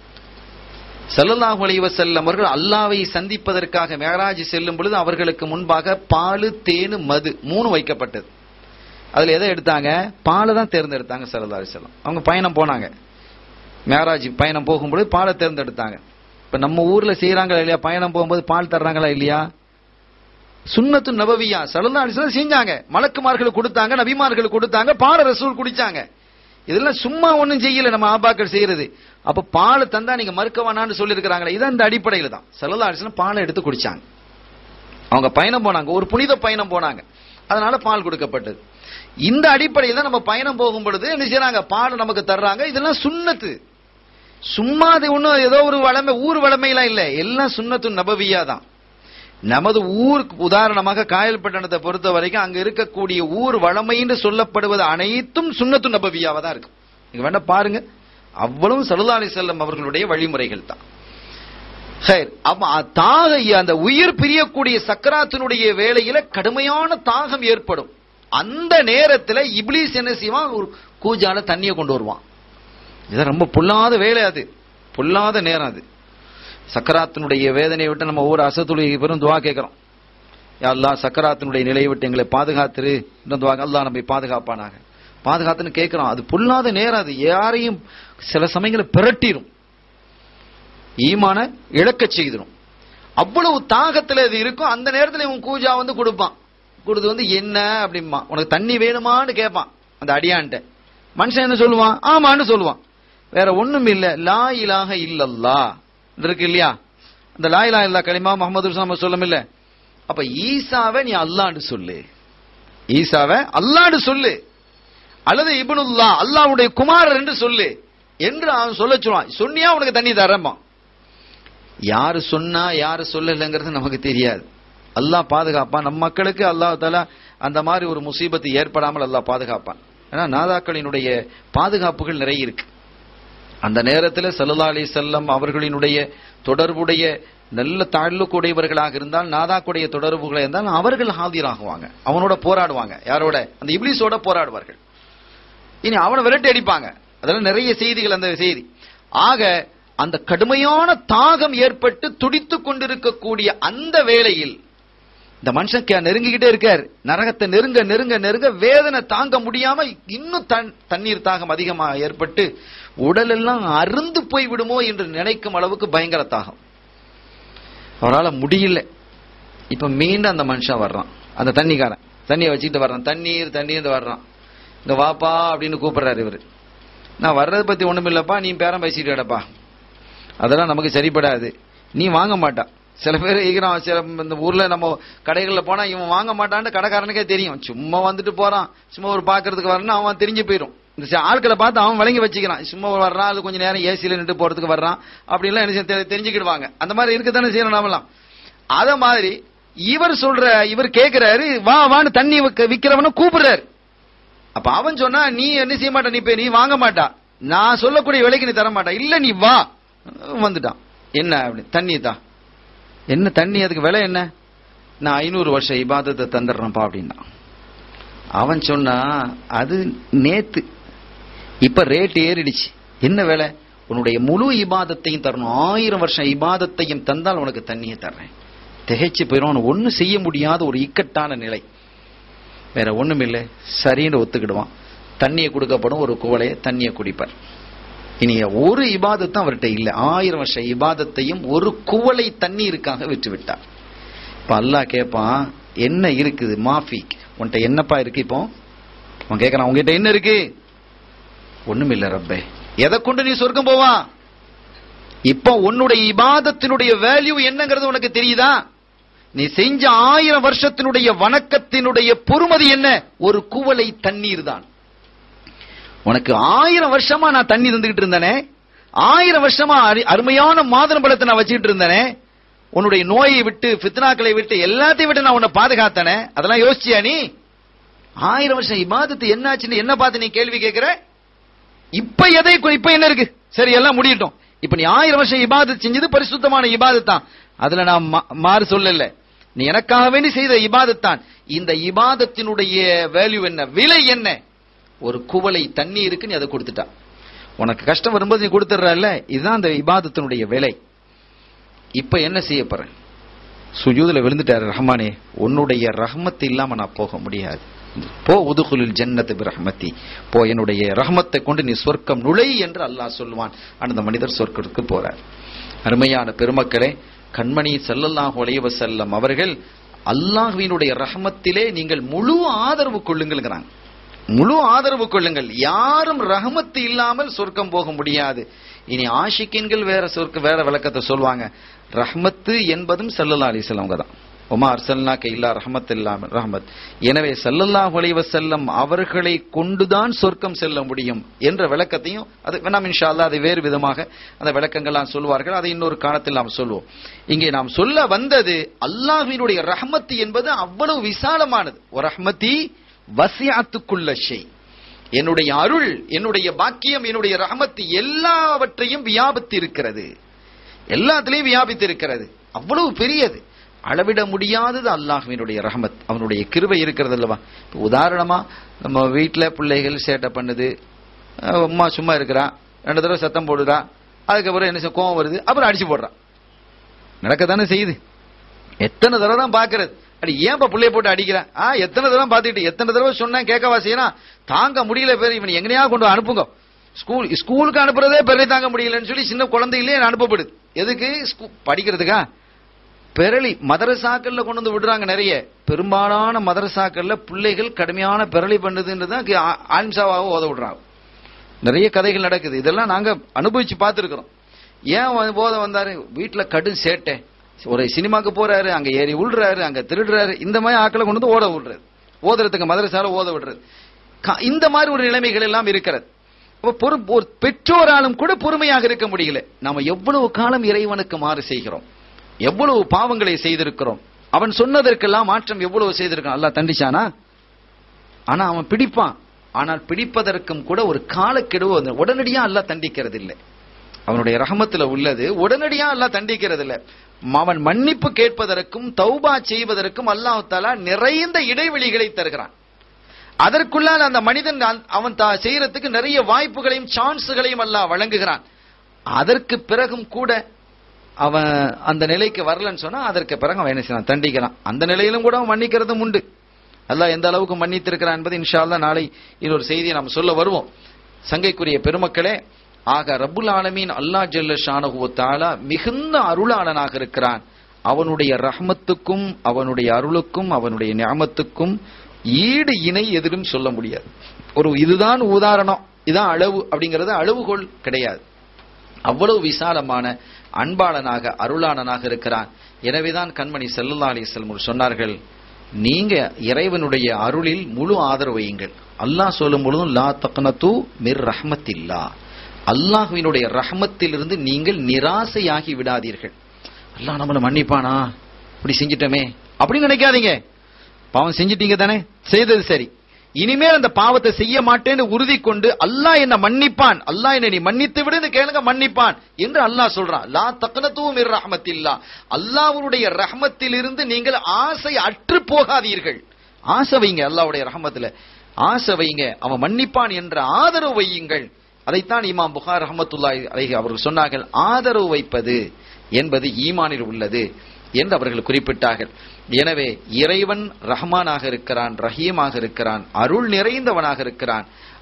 ஸல்லல்லாஹு அலைஹி வஸல்லம் அவர்கள் அல்லாவை சந்திப்பதற்காக மேராஜ் செல்லும் பொழுது அவர்களுக்கு முன்பாக பாலு தேனு மது மூணு வைக்கப்பட்டது அதுல எதை எடுத்தாங்க பாலை தான் தேர்ந்தெடுத்தாங்க ஸல்லல்லாஹு அலைஹி வஸல்லம் அவங்க பயணம் போனாங்க மேராஜ் பயணம் போகும்பொழுது பாலை தேர்ந்தெடுத்தாங்க இப்ப நம்ம ஊர்ல செய்யறாங்களா இல்லையா பயணம் போகும்போது பால் தர்றாங்களா இல்லையா சுன்னத்து நபவியா ஸல்லல்லாஹு அலைஹி வஸல்லம் செஞ்சாங்க மலக்குமார்களுக்கு கொடுத்தாங்க நபிமார்களுக்கு கொடுத்தாங்க பால ரசூல் குடிச்சாங்க இதெல்லாம் சும்மா ஒண்ணும் செய்யல நம்ம ஆபாக்கள் செய்யறது அப்ப பால் தந்தா நீங்க மறுக்க வேணாம்னு சொல்லியிருக்கிறாங்களே இது அந்த அடிப்படையில தான் ஸல்லல்லாஹு அலைஹி வஸல்லம் பாலை எடுத்து குடிச்சாங்க அவங்க பயணம் போனாங்க ஒரு புனித பயணம் போனாங்க அதனால பால் கொடுக்கப்பட்டது இந்த அடிப்படையில் தான் நம்ம பயணம் போகும் பொழுது என்ன செய்யறாங்க பால் நமக்கு தர்றாங்க இதெல்லாம் சுன்னத்து சும்மா அது ஒண்ணும் ஏதோ ஒரு வளமை ஊர் வளமையெல்லாம் இல்ல எல்லாம் சுன்னத்து நபவியா தான் நமது ஊருக்கு உதாரணமாக காயல்பட்டணத்தை பொறுத்த வரைக்கும் அங்க இருக்கக்கூடிய ஊர் வளமைன்னு சொல்லப்படுவது அனைத்தும் சுன்னத்து நபவியாவா தான் இருக்கும் நீங்க வேணா பாருங்க அவ்வளவு சலுதாலி செல்லம் அவர்களுடைய வழிமுறைகள் தான் ஹைர். அப்ப அ- தாக அந்த உயிர் பிரியக்கூடிய சக்கராத்தினுடைய வேளையில கடுமையான தாகம் ஏற்படும் அந்த நேரத்துல இப்லீஸ் என்ன செய்வான் ஒரு கூஜால தண்ணியை கொண்டு வருவான் இது ரொம்ப பொல்லாத வேலை அது பொல்லாத நேரம் அது சக்கராத்தினுடைய வேதனையை விட்டு நம்ம ஒவ்வொரு அசத்துடைய பெரும் துவா கேட்கிறோம் யா அல்லாஹ் சக்கராத்தினுடைய நிலையை விட்டு எங்களை பாதுகாத்துரு இன்னும் துவா அல்லாஹ் நம்மை பாதுகாப்பானாக பாதுகாத்துன்னு கேட்கிறோம் அது பொல்லாத நேரம் அது யாரையும் சில சமயங்களில் பிரட்டிரும் ஈமான இழக்கச் செய்திரும் அவ்வளவு தாகத்துல இது இருக்கும் அந்த நேரத்துல இவன் கூஜா வந்து கொடுப்பான் கொடுத்து வந்து என்ன அப்படிம்பா உனக்கு தண்ணி வேணுமான்னு கேட்பான் அந்த அடியான்ட்ட மனுஷன் என்ன சொல்லுவான் ஆமான்னு சொல்லுவான் வேற ஒண்ணும் இல்ல லா இலாஹ இல்லல்லா இருக்கு இல்லையா அந்த லா இலாஹ இல்லா கலிமா முகமது நம்ம சொல்லும் இல்ல அப்ப ஈசாவை நீ அல்லான்னு சொல்லு ஈசாவை அல்லான்னு சொல்லு அல்லது இப்னுல்லா அல்லாஹ்வுடைய குமாரர் என்று சொல்லு என்று அவன் சொல்ல சொல்லுவான் சொன்னியா உனக்கு தண்ணி தரமா யாரு சொன்னா யாரு சொல்லலைங்கிறது நமக்கு தெரியாது அல்லாஹ் பாதுகாப்பான் நம் மக்களுக்கு அல்லாஹ் தாலா அந்த மாதிரி ஒரு முசீபத்து ஏற்படாமல் அல்லாஹ் பாதுகாப்பான் ஏன்னா நாதாக்களினுடைய பாதுகாப்புகள் நிறைய இருக்கு அந்த நேரத்தில் சல்லா அலி செல்லம் அவர்களினுடைய தொடர்புடைய நல்ல தாழ்வுக்குடையவர்களாக இருந்தால் நாதாக்குடைய தொடர்புகளை இருந்தால் அவர்கள் ஆதிராகுவாங்க அவனோட போராடுவாங்க யாரோட அந்த இப்லீஸோட போராடுவார்கள் இனி அவனை விரட்டி அடிப்பாங்க அதெல்லாம் நிறைய செய்திகள் அந்த செய்தி ஆக அந்த கடுமையான தாகம் ஏற்பட்டு துடித்துக் கொண்டிருக்கக்கூடிய அந்த வேளையில் இந்த மனுஷன் கே- நெருங்கிக்கிட்டே இருக்கார் நரகத்தை நெருங்க நெருங்க நெருங்க வேதனை தாங்க முடியாம இன்னும் தன்- தண்ணீர் தாகம் அதிகமாக ஏற்பட்டு உடலெல்லாம் அருந்து போய் விடுமோ என்று நினைக்கும் அளவுக்கு பயங்கர தாகம் அவரால முடியல இப்ப மீண்டும் அந்த மனுஷன் வர்றான் அந்த தண்ணிக்காரன் தண்ணியை வச்சுக்கிட்டு வர்றான் தண்ணீர் தண்ணீர் வர்றான் இங்க வாப்பா அப்படின்னு கூப்பிடுறாரு இவரு நான் வர்றதை பத்தி ஒண்ணும் இல்லப்பா நீ பேரம் பேசிட்டு கிடப்பா அதெல்லாம் நமக்கு சரிப்படாது நீ வாங்க மாட்டான் சில பேர் ஈகிறான் சில இந்த ஊர்ல நம்ம கடைகள்ல போனா இவன் வாங்க மாட்டான்னு கடைக்காரனுக்கே தெரியும் சும்மா வந்துட்டு போறான் சும்மா ஒரு பாக்குறதுக்கு வரணும் அவன் தெரிஞ்சு போயிடும் இந்த சி- ஆட்களை பார்த்து அவன் விளங்கி வச்சுக்கிறான் சும்மா வர்றான் அது கொஞ்சம் நேரம் ஏசியில நின்று போறதுக்கு வர்றான் அப்படின்லாம் என்ன செய்ய தெ- தெரிஞ்சுக்கிடுவாங்க அந்த மாதிரி இருக்கத்தானே செய்யணும் நாமெல்லாம் அத மாதிரி இவர் சொல்ற இவர் கேக்குறாரு வா வான்னு தண்ணி விக்க- விக்கிறவன கூப்பிடுறாரு அப்ப அவன் சொன்னா நீ என்ன செய்ய மாட்ட நீ போய் நீ வாங்க மாட்டா நான் சொல்லக்கூடிய விலைக்கு நீ தர மாட்டா இல்ல நீ வா வந்துட்டான் என்ன அப்படி தண்ணி தான் என்ன தண்ணி அதுக்கு விலை என்ன நான் ஐநூறு வருஷம் இபாதத்தை தந்துடுறேன்ப்பா அப்படின்னா அவன் சொன்னா அது நேத்து இப்ப ரேட் ஏறிடுச்சு என்ன விலை உன்னுடைய முழு இபாதத்தையும் தரணும் ஆயிரம் வருஷம் இபாதத்தையும் தந்தால் உனக்கு தண்ணியை தர்றேன் திகைச்சு போயிடும் அவன் ஒன்னும் செய்ய முடியாத ஒரு இக்கட்டான நிலை வேற ஒண்ணும் இல்லை சரின்னு ஒத்துக்கிடுவான் தண்ணியை கொடுக்கப்படும் ஒரு குவளைய தண்ணியை குடிப்பார் இனி ஒரு இபாதத்தும் அவர்கிட்ட இல்ல ஆயிரம் வருஷ இபாதத்தையும் ஒரு குவளை தண்ணீருக்காக விட்டு விட்டார் இப்ப அல்லாஹ் கேட்பான் என்ன இருக்குது மாஃபிக் உன்கிட்ட என்னப்பா இருக்கு இப்போ அவன் கேட்கறான் உங்ககிட்ட என்ன இருக்கு ஒண்ணும் இல்ல ரப்பே எதை கொண்டு நீ சொர்க்கம் போவா இப்போ உன்னுடைய இபாதத்தினுடைய வேல்யூ என்னங்கிறது உனக்கு தெரியுதா நீ செஞ்ச ஆயிரம் வருஷத்தினுடைய வணக்கத்தினுடைய பொறுமதி என்ன ஒரு குவளை தண்ணீர் தான் உனக்கு ஆயிரம் வருஷமா நான் தண்ணி தந்துகிட்டு இருந்தேனே ஆயிரம் வருஷமா அரு- அருமையான மாதுளம் பழத்தை நான் வச்சுக்கிட்டு இருந்தேனே உன்னுடைய நோயை விட்டு பித்னாக்களை விட்டு எல்லாத்தையும் விட்டு நான் உன்னை பாதுகாத்தனே அதெல்லாம் யோசிச்சியா நீ ஆயிரம் வருஷம் இபாதத்து என்னாச்சுன்னு என்ன பார்த்து நீ கேள்வி கேட்கிற இப்ப எதை கு- இப்ப என்ன இருக்கு சரி எல்லாம் முடியட்டும் இப்ப நீ ஆயிரம் வருஷம் இபாதத் செஞ்சது பரிசுத்தமான இபாதத் தான் அதுல நான் மா- மாறு சொல்லல நீ எனக்காக வேண்டி செய்த இபாதத் தான் இந்த இபாதத்தினுடைய வேல்யூ என்ன விலை என்ன ஒரு குவளை தண்ணீருக்கு நீ அதை கொடுத்துட்டா உனக்கு கஷ்டம் வரும்போது நீ கொடுத்துடுறல்ல இதுதான் அந்த இபாதத்தினுடைய விலை இப்ப என்ன செய்ய போற சுஜூதுல விழுந்துட்டாரு ரஹ்மானே உன்னுடைய ரஹ்மத் இல்லாம நான் போக முடியாது போ உதுகுலில் ஜன்னத்து ரஹ்மத்தி போ என்னுடைய ரஹ்மத்தை கொண்டு நீ சொர்க்கம் நுழை என்று அல்லாஹ் சொல்வான் அந்த மனிதர் சொர்க்கத்துக்கு போறார் அருமையான பெருமக்களே கண்மணி ஸல்லல்லாஹு அலைஹி வஸல்லம் அவர்கள் அல்லாஹ்வினுடைய ரஹமத்திலே நீங்கள் முழு ஆதரவு கொள்ளுங்கள்ங்கிறாங்க முழு ஆதரவு கொள்ளுங்கள் யாரும் ரஹமத்து இல்லாமல் சொர்க்கம் போக முடியாது இனி ஆஷிக்கின்கள் வேற சொர்க்க வேற விளக்கத்தை சொல்லுவாங்க ரஹ்மத்து என்பதும் ஸல்லல்லாஹு அலைஹி வஸல்லம் தான் உமா அர்சல்னாக்க இல்லா ரஹமத் இல்லாமல் ரஹமத் எனவே ஸல்லல்லாஹு அலைஹி வஸல்லம் அவர்களை கொண்டுதான் சொர்க்கம் செல்ல முடியும் என்ற விளக்கத்தையும் அது வேணாம் இன்ஷா அல்லாஹ் அதை வேறு விதமாக அந்த விளக்கங்கள்லாம் சொல்வார்கள் அதை இன்னொரு காலத்தில் நாம் சொல்வோம் இங்கே நாம் சொல்ல வந்தது அல்லாஹ்வினுடைய ரஹமத் என்பது அவ்வளவு விசாலமானது ஒரு ரஹ்மதி வசியாத்துக்குள்ள ஷை என்னுடைய அருள் என்னுடைய பாக்கியம் என்னுடைய ரஹமத்து எல்லாவற்றையும் வியாபித்து இருக்கிறது எல்லாத்திலையும் வியாபித்து இருக்கிறது அவ்வளவு பெரியது அளவிட முடியாதது அல்லாஹ்வினுடைய ரஹமத் அவனுடைய கிருபை இருக்கிறது அல்லவா இப்ப உதாரணமா நம்ம வீட்டுல பிள்ளைகள் சேட்டை பண்ணுது அஹ் அம்மா சும்மா இருக்கிறா ரெண்டு தடவை சத்தம் போடுறா அதுக்கப்புறம் என்ன செய்ய கோவம் வருது அப்புறம் அடிச்சு போடுறான் நடக்கத்தானே செய்யுது எத்தனை தடவை தான் பாக்குறது அடி ஏன்பா பிள்ளைய போட்டு அடிக்கிறேன் ஆ எத்தனை தடவை பார்த்துட்டு எத்தனை தடவை சொன்னேன் கேட்கவா செய்யணும் தாங்க முடியல பேர் இவன் எங்கனையா கொண்டு போய் அனுப்புங்க ஸ்கூல் ஸ்கூலுக்கு அனுப்புறதே பெரிய தாங்க முடியலன்னு சொல்லி சின்ன குழந்தைகளே அனுப்பப்படுது எதுக்கு ஸ்கூ- படிக்கிறதுக்கா பெரளி மதரசாக்கள்ல கொண்டு வந்து விடுறாங்க நிறைய பெரும்பாலான மதரசாக்கள்ல பிள்ளைகள் கடுமையான பெரளி பண்ணுதுன்றதான் ஆன்சாவாக ஓத விடுறாங்க நிறைய கதைகள் நடக்குது இதெல்லாம் நாங்க அனுபவிச்சு பார்த்துருக்கிறோம் ஏன் வந்து போத வந்தாரு வீட்டுல கடும் சேட்டை ஒரு சினிமாக்கு போறாரு அங்க ஏறி விழுறாரு அங்க திருடுறாரு இந்த மாதிரி ஆட்களை கொண்டு வந்து ஓட விடுறது ஓதுறதுக்கு மதரசால ஓத விடுறது க- இந்த மாதிரி ஒரு நிலைமைகள் எல்லாம் இருக்கிறது அப்ப பொறு- ஒரு பெற்றோராலும் கூட பொறுமையாக இருக்க முடியல நாம எவ்வளவு காலம் இறைவனுக்கு மாறு செய்கிறோம் எவ்வளவு பாவங்களை செய்திருக்கிறோம் அவன் சொன்னதற்கெல்லாம் மாற்றம் எவ்வளவு செய்திருக்கான் அல்லாஹ் தண்டிச்சானா ஆனா அவன் பிடிப்பான் ஆனால் பிடிப்பதற்கும் கூட ஒரு காலக்கெடு வந்து உடனடியா அல்லாஹ் தண்டிக்கிறது இல்லை அவனுடைய ரஹமத்துல உள்ளது உடனடியா அல்லாஹ் தண்டிக்கிறது இல்லை அவன் மன்னிப்பு கேட்பதற்கும் தௌபா செய்வதற்கும் அல்லாஹ் தாலா நிறைந்த இடைவெளிகளை தருகிறான் அதற்குள்ளால் அந்த மனிதன் அந்த- அவன் தா செய்யறதுக்கு நிறைய வாய்ப்புகளையும் சான்ஸுகளையும் அல்லாஹ் வழங்குகிறான் அதற்கு பிறகும் கூட அவன் அந்த நிலைக்கு வரலன்னு சொன்னா அதற்கு பிறகு அவன் என்ன செய்யலாம் தண்டிக்கிறான் அந்த நிலையிலும் கூட அவன் மன்னிக்கிறதும் உண்டு அல்லாஹ் எந்த அளவுக்கு மன்னித்திருக்கிறான் என்பது இன்ஷா அல்லாஹ் நாளை இன்னொரு செய்தியை நாம் சொல்ல வருவோம் சங்கைக்குரிய பெருமக்களே ஆக ரப்புல் ஆலமீன் அல்லாஹ் ஜல்ல ஷானஹு தஆலா மிகுந்த அருளாளனாக இருக்கிறான் அவனுடைய ரஹ்மத்துக்கும் அவனுடைய அருளுக்கும் அவனுடைய நியாமத்துக்கும் ஈடு இணை எதிரும் சொல்ல முடியாது ஒரு இதுதான் உதாரணம் இதான் அளவு அப்படிங்கிறது அளவுகோல் கிடையாது அவ்வளவு விசாலமான அன்பாளனாக அருளாளனாக இருக்கிறான் எனவேதான் கண்மணி ஸல்லல்லாஹு அலைஹி வஸல்லம் சொன்னார்கள் நீங்க இறைவனுடைய அருளில் முழு ஆதரவு வையுங்கள் அல்லாஹ் சொல்லும் பொழுதும் லா தக்னது மிர் ரஹ்மத்தில்லா அல்லாஹ்வினுடைய ரஹ்மத்திலிருந்து நீங்கள் நிராசையாகி விடாதீர்கள் அல்லாஹ் நம்மளை மன்னிப்பானா இப்படி செஞ்சிட்டோமே அப்படின்னு நினைக்காதீங்க பாவம் செஞ்சிட்டீங்க தானே செய்தது சரி இனிமேல் அந்த பாவத்தை செய்ய மாட்டேன்னு உறுதி கொண்டு அல்லாஹ் என்ன மன்னிப்பான் அல்லாஹ் என்னை நீ மன்னித்து விடுன்னு கேளுங்க மன்னிப்பான் என்று அல்லாஹ் சொல்றான் லா தக்னத்தும் மிர் ரஹ்மத்தில்லா அல்லாஹ்வுடைய ரஹ்மத்திலிருந்து நீங்கள் ஆசை அற்று போகாதீர்கள் ஆசை வைங்க அல்லாஹ்வுடைய ரஹ்மத்துல ஆசை வைங்க அவன் மன்னிப்பான் என்ற ஆதரவு வையுங்கள் அதைத்தான் இமாம் புகார் ரஹமத்துல்லாஹி அலைஹி அவர்கள் சொன்னார்கள் ஆதரவு வைப்பது என்பது ஈமானில் உள்ளது என்று அவர்கள் குறிப்பிட்டார்கள் எனவே இறைவன் ரஹ்மானாக இருக்கிறான் ரஹீமாக இருக்கிறான் அருள் நிறைந்தவனாக இருக்கிறான்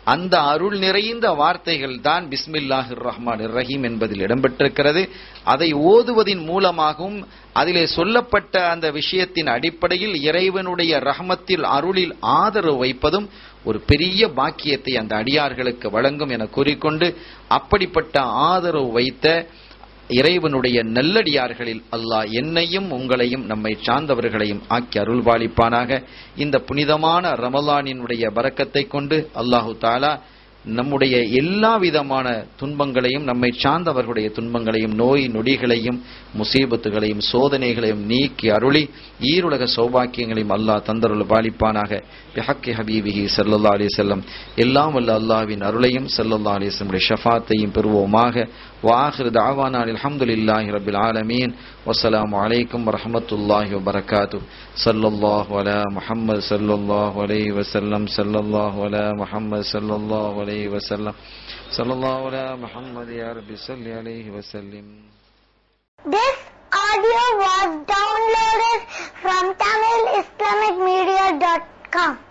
அந்த அருள் நிறைந்த வார்த்தைகள் தான் பிஸ்மில்லாஹிர் ரஹ்மான் ரஹீம் என்பதில் இடம்பெற்றிருக்கிறது அதை ஓதுவதின் மூலமாகவும் அதிலே சொல்லப்பட்ட அந்த விஷயத்தின் அடிப்படையில் இறைவனுடைய ரஹமத்தில் அருளில் ஆதரவு வைப்பதும் ஒரு பெரிய பாக்கியத்தை அந்த அடியார்களுக்கு வழங்கும் என கூறிக்கொண்டு அப்படிப்பட்ட ஆதரவு வைத்த இறைவனுடைய நல்லடியார்களில் அல்லாஹ் என்னையும் உங்களையும் நம்மை சார்ந்தவர்களையும் ஆக்கி அருள்பாலிப்பானாக இந்த புனிதமான ரமலானினுடைய பரக்கத்தை கொண்டு அல்லாஹு தாலா நம்முடைய எல்லா விதமான துன்பங்களையும் நம்மை சார்ந்தவர்களுடைய துன்பங்களையும் நோய் நொடிகளையும் முசீபத்துகளையும் சோதனைகளையும் நீக்கி அருளி ஈருலக சௌபாக்கியங்களையும் அல்லாஹ் தந்தருள் பாலிப்பானாக பிஹக்கி ஹபீபிஹி சல்லல்லா அலி செல்லம் எல்லாம் வல்ல அல்லாஹ்வின் அருளையும் சல்லல்லா அலி செல்லுடைய ஷஃபாத்தையும் பெறுவோமாக வாஹிர் தாவானா அல்ஹம்துலில்லாஹி ரபில் ஆலமீன் வஸ்ஸலாமு அலைக்கும் வரஹ்மத்துல்லாஹி வபரகாத்து சல்லல்லாஹு அலா முஹம்மது சல்லல்லாஹு அலைஹி வஸல்லம் சல்லல்லாஹு அலா முஹம்மது சல்லல்லாஹு அலைஹி வஸல்லம் சல்லல்லாஹு அலா முஹம்மது யா ரப்பி ஸல்லி அலைஹி வஸல்லிம் This audio was downloaded from TamilIslamicMedia.com.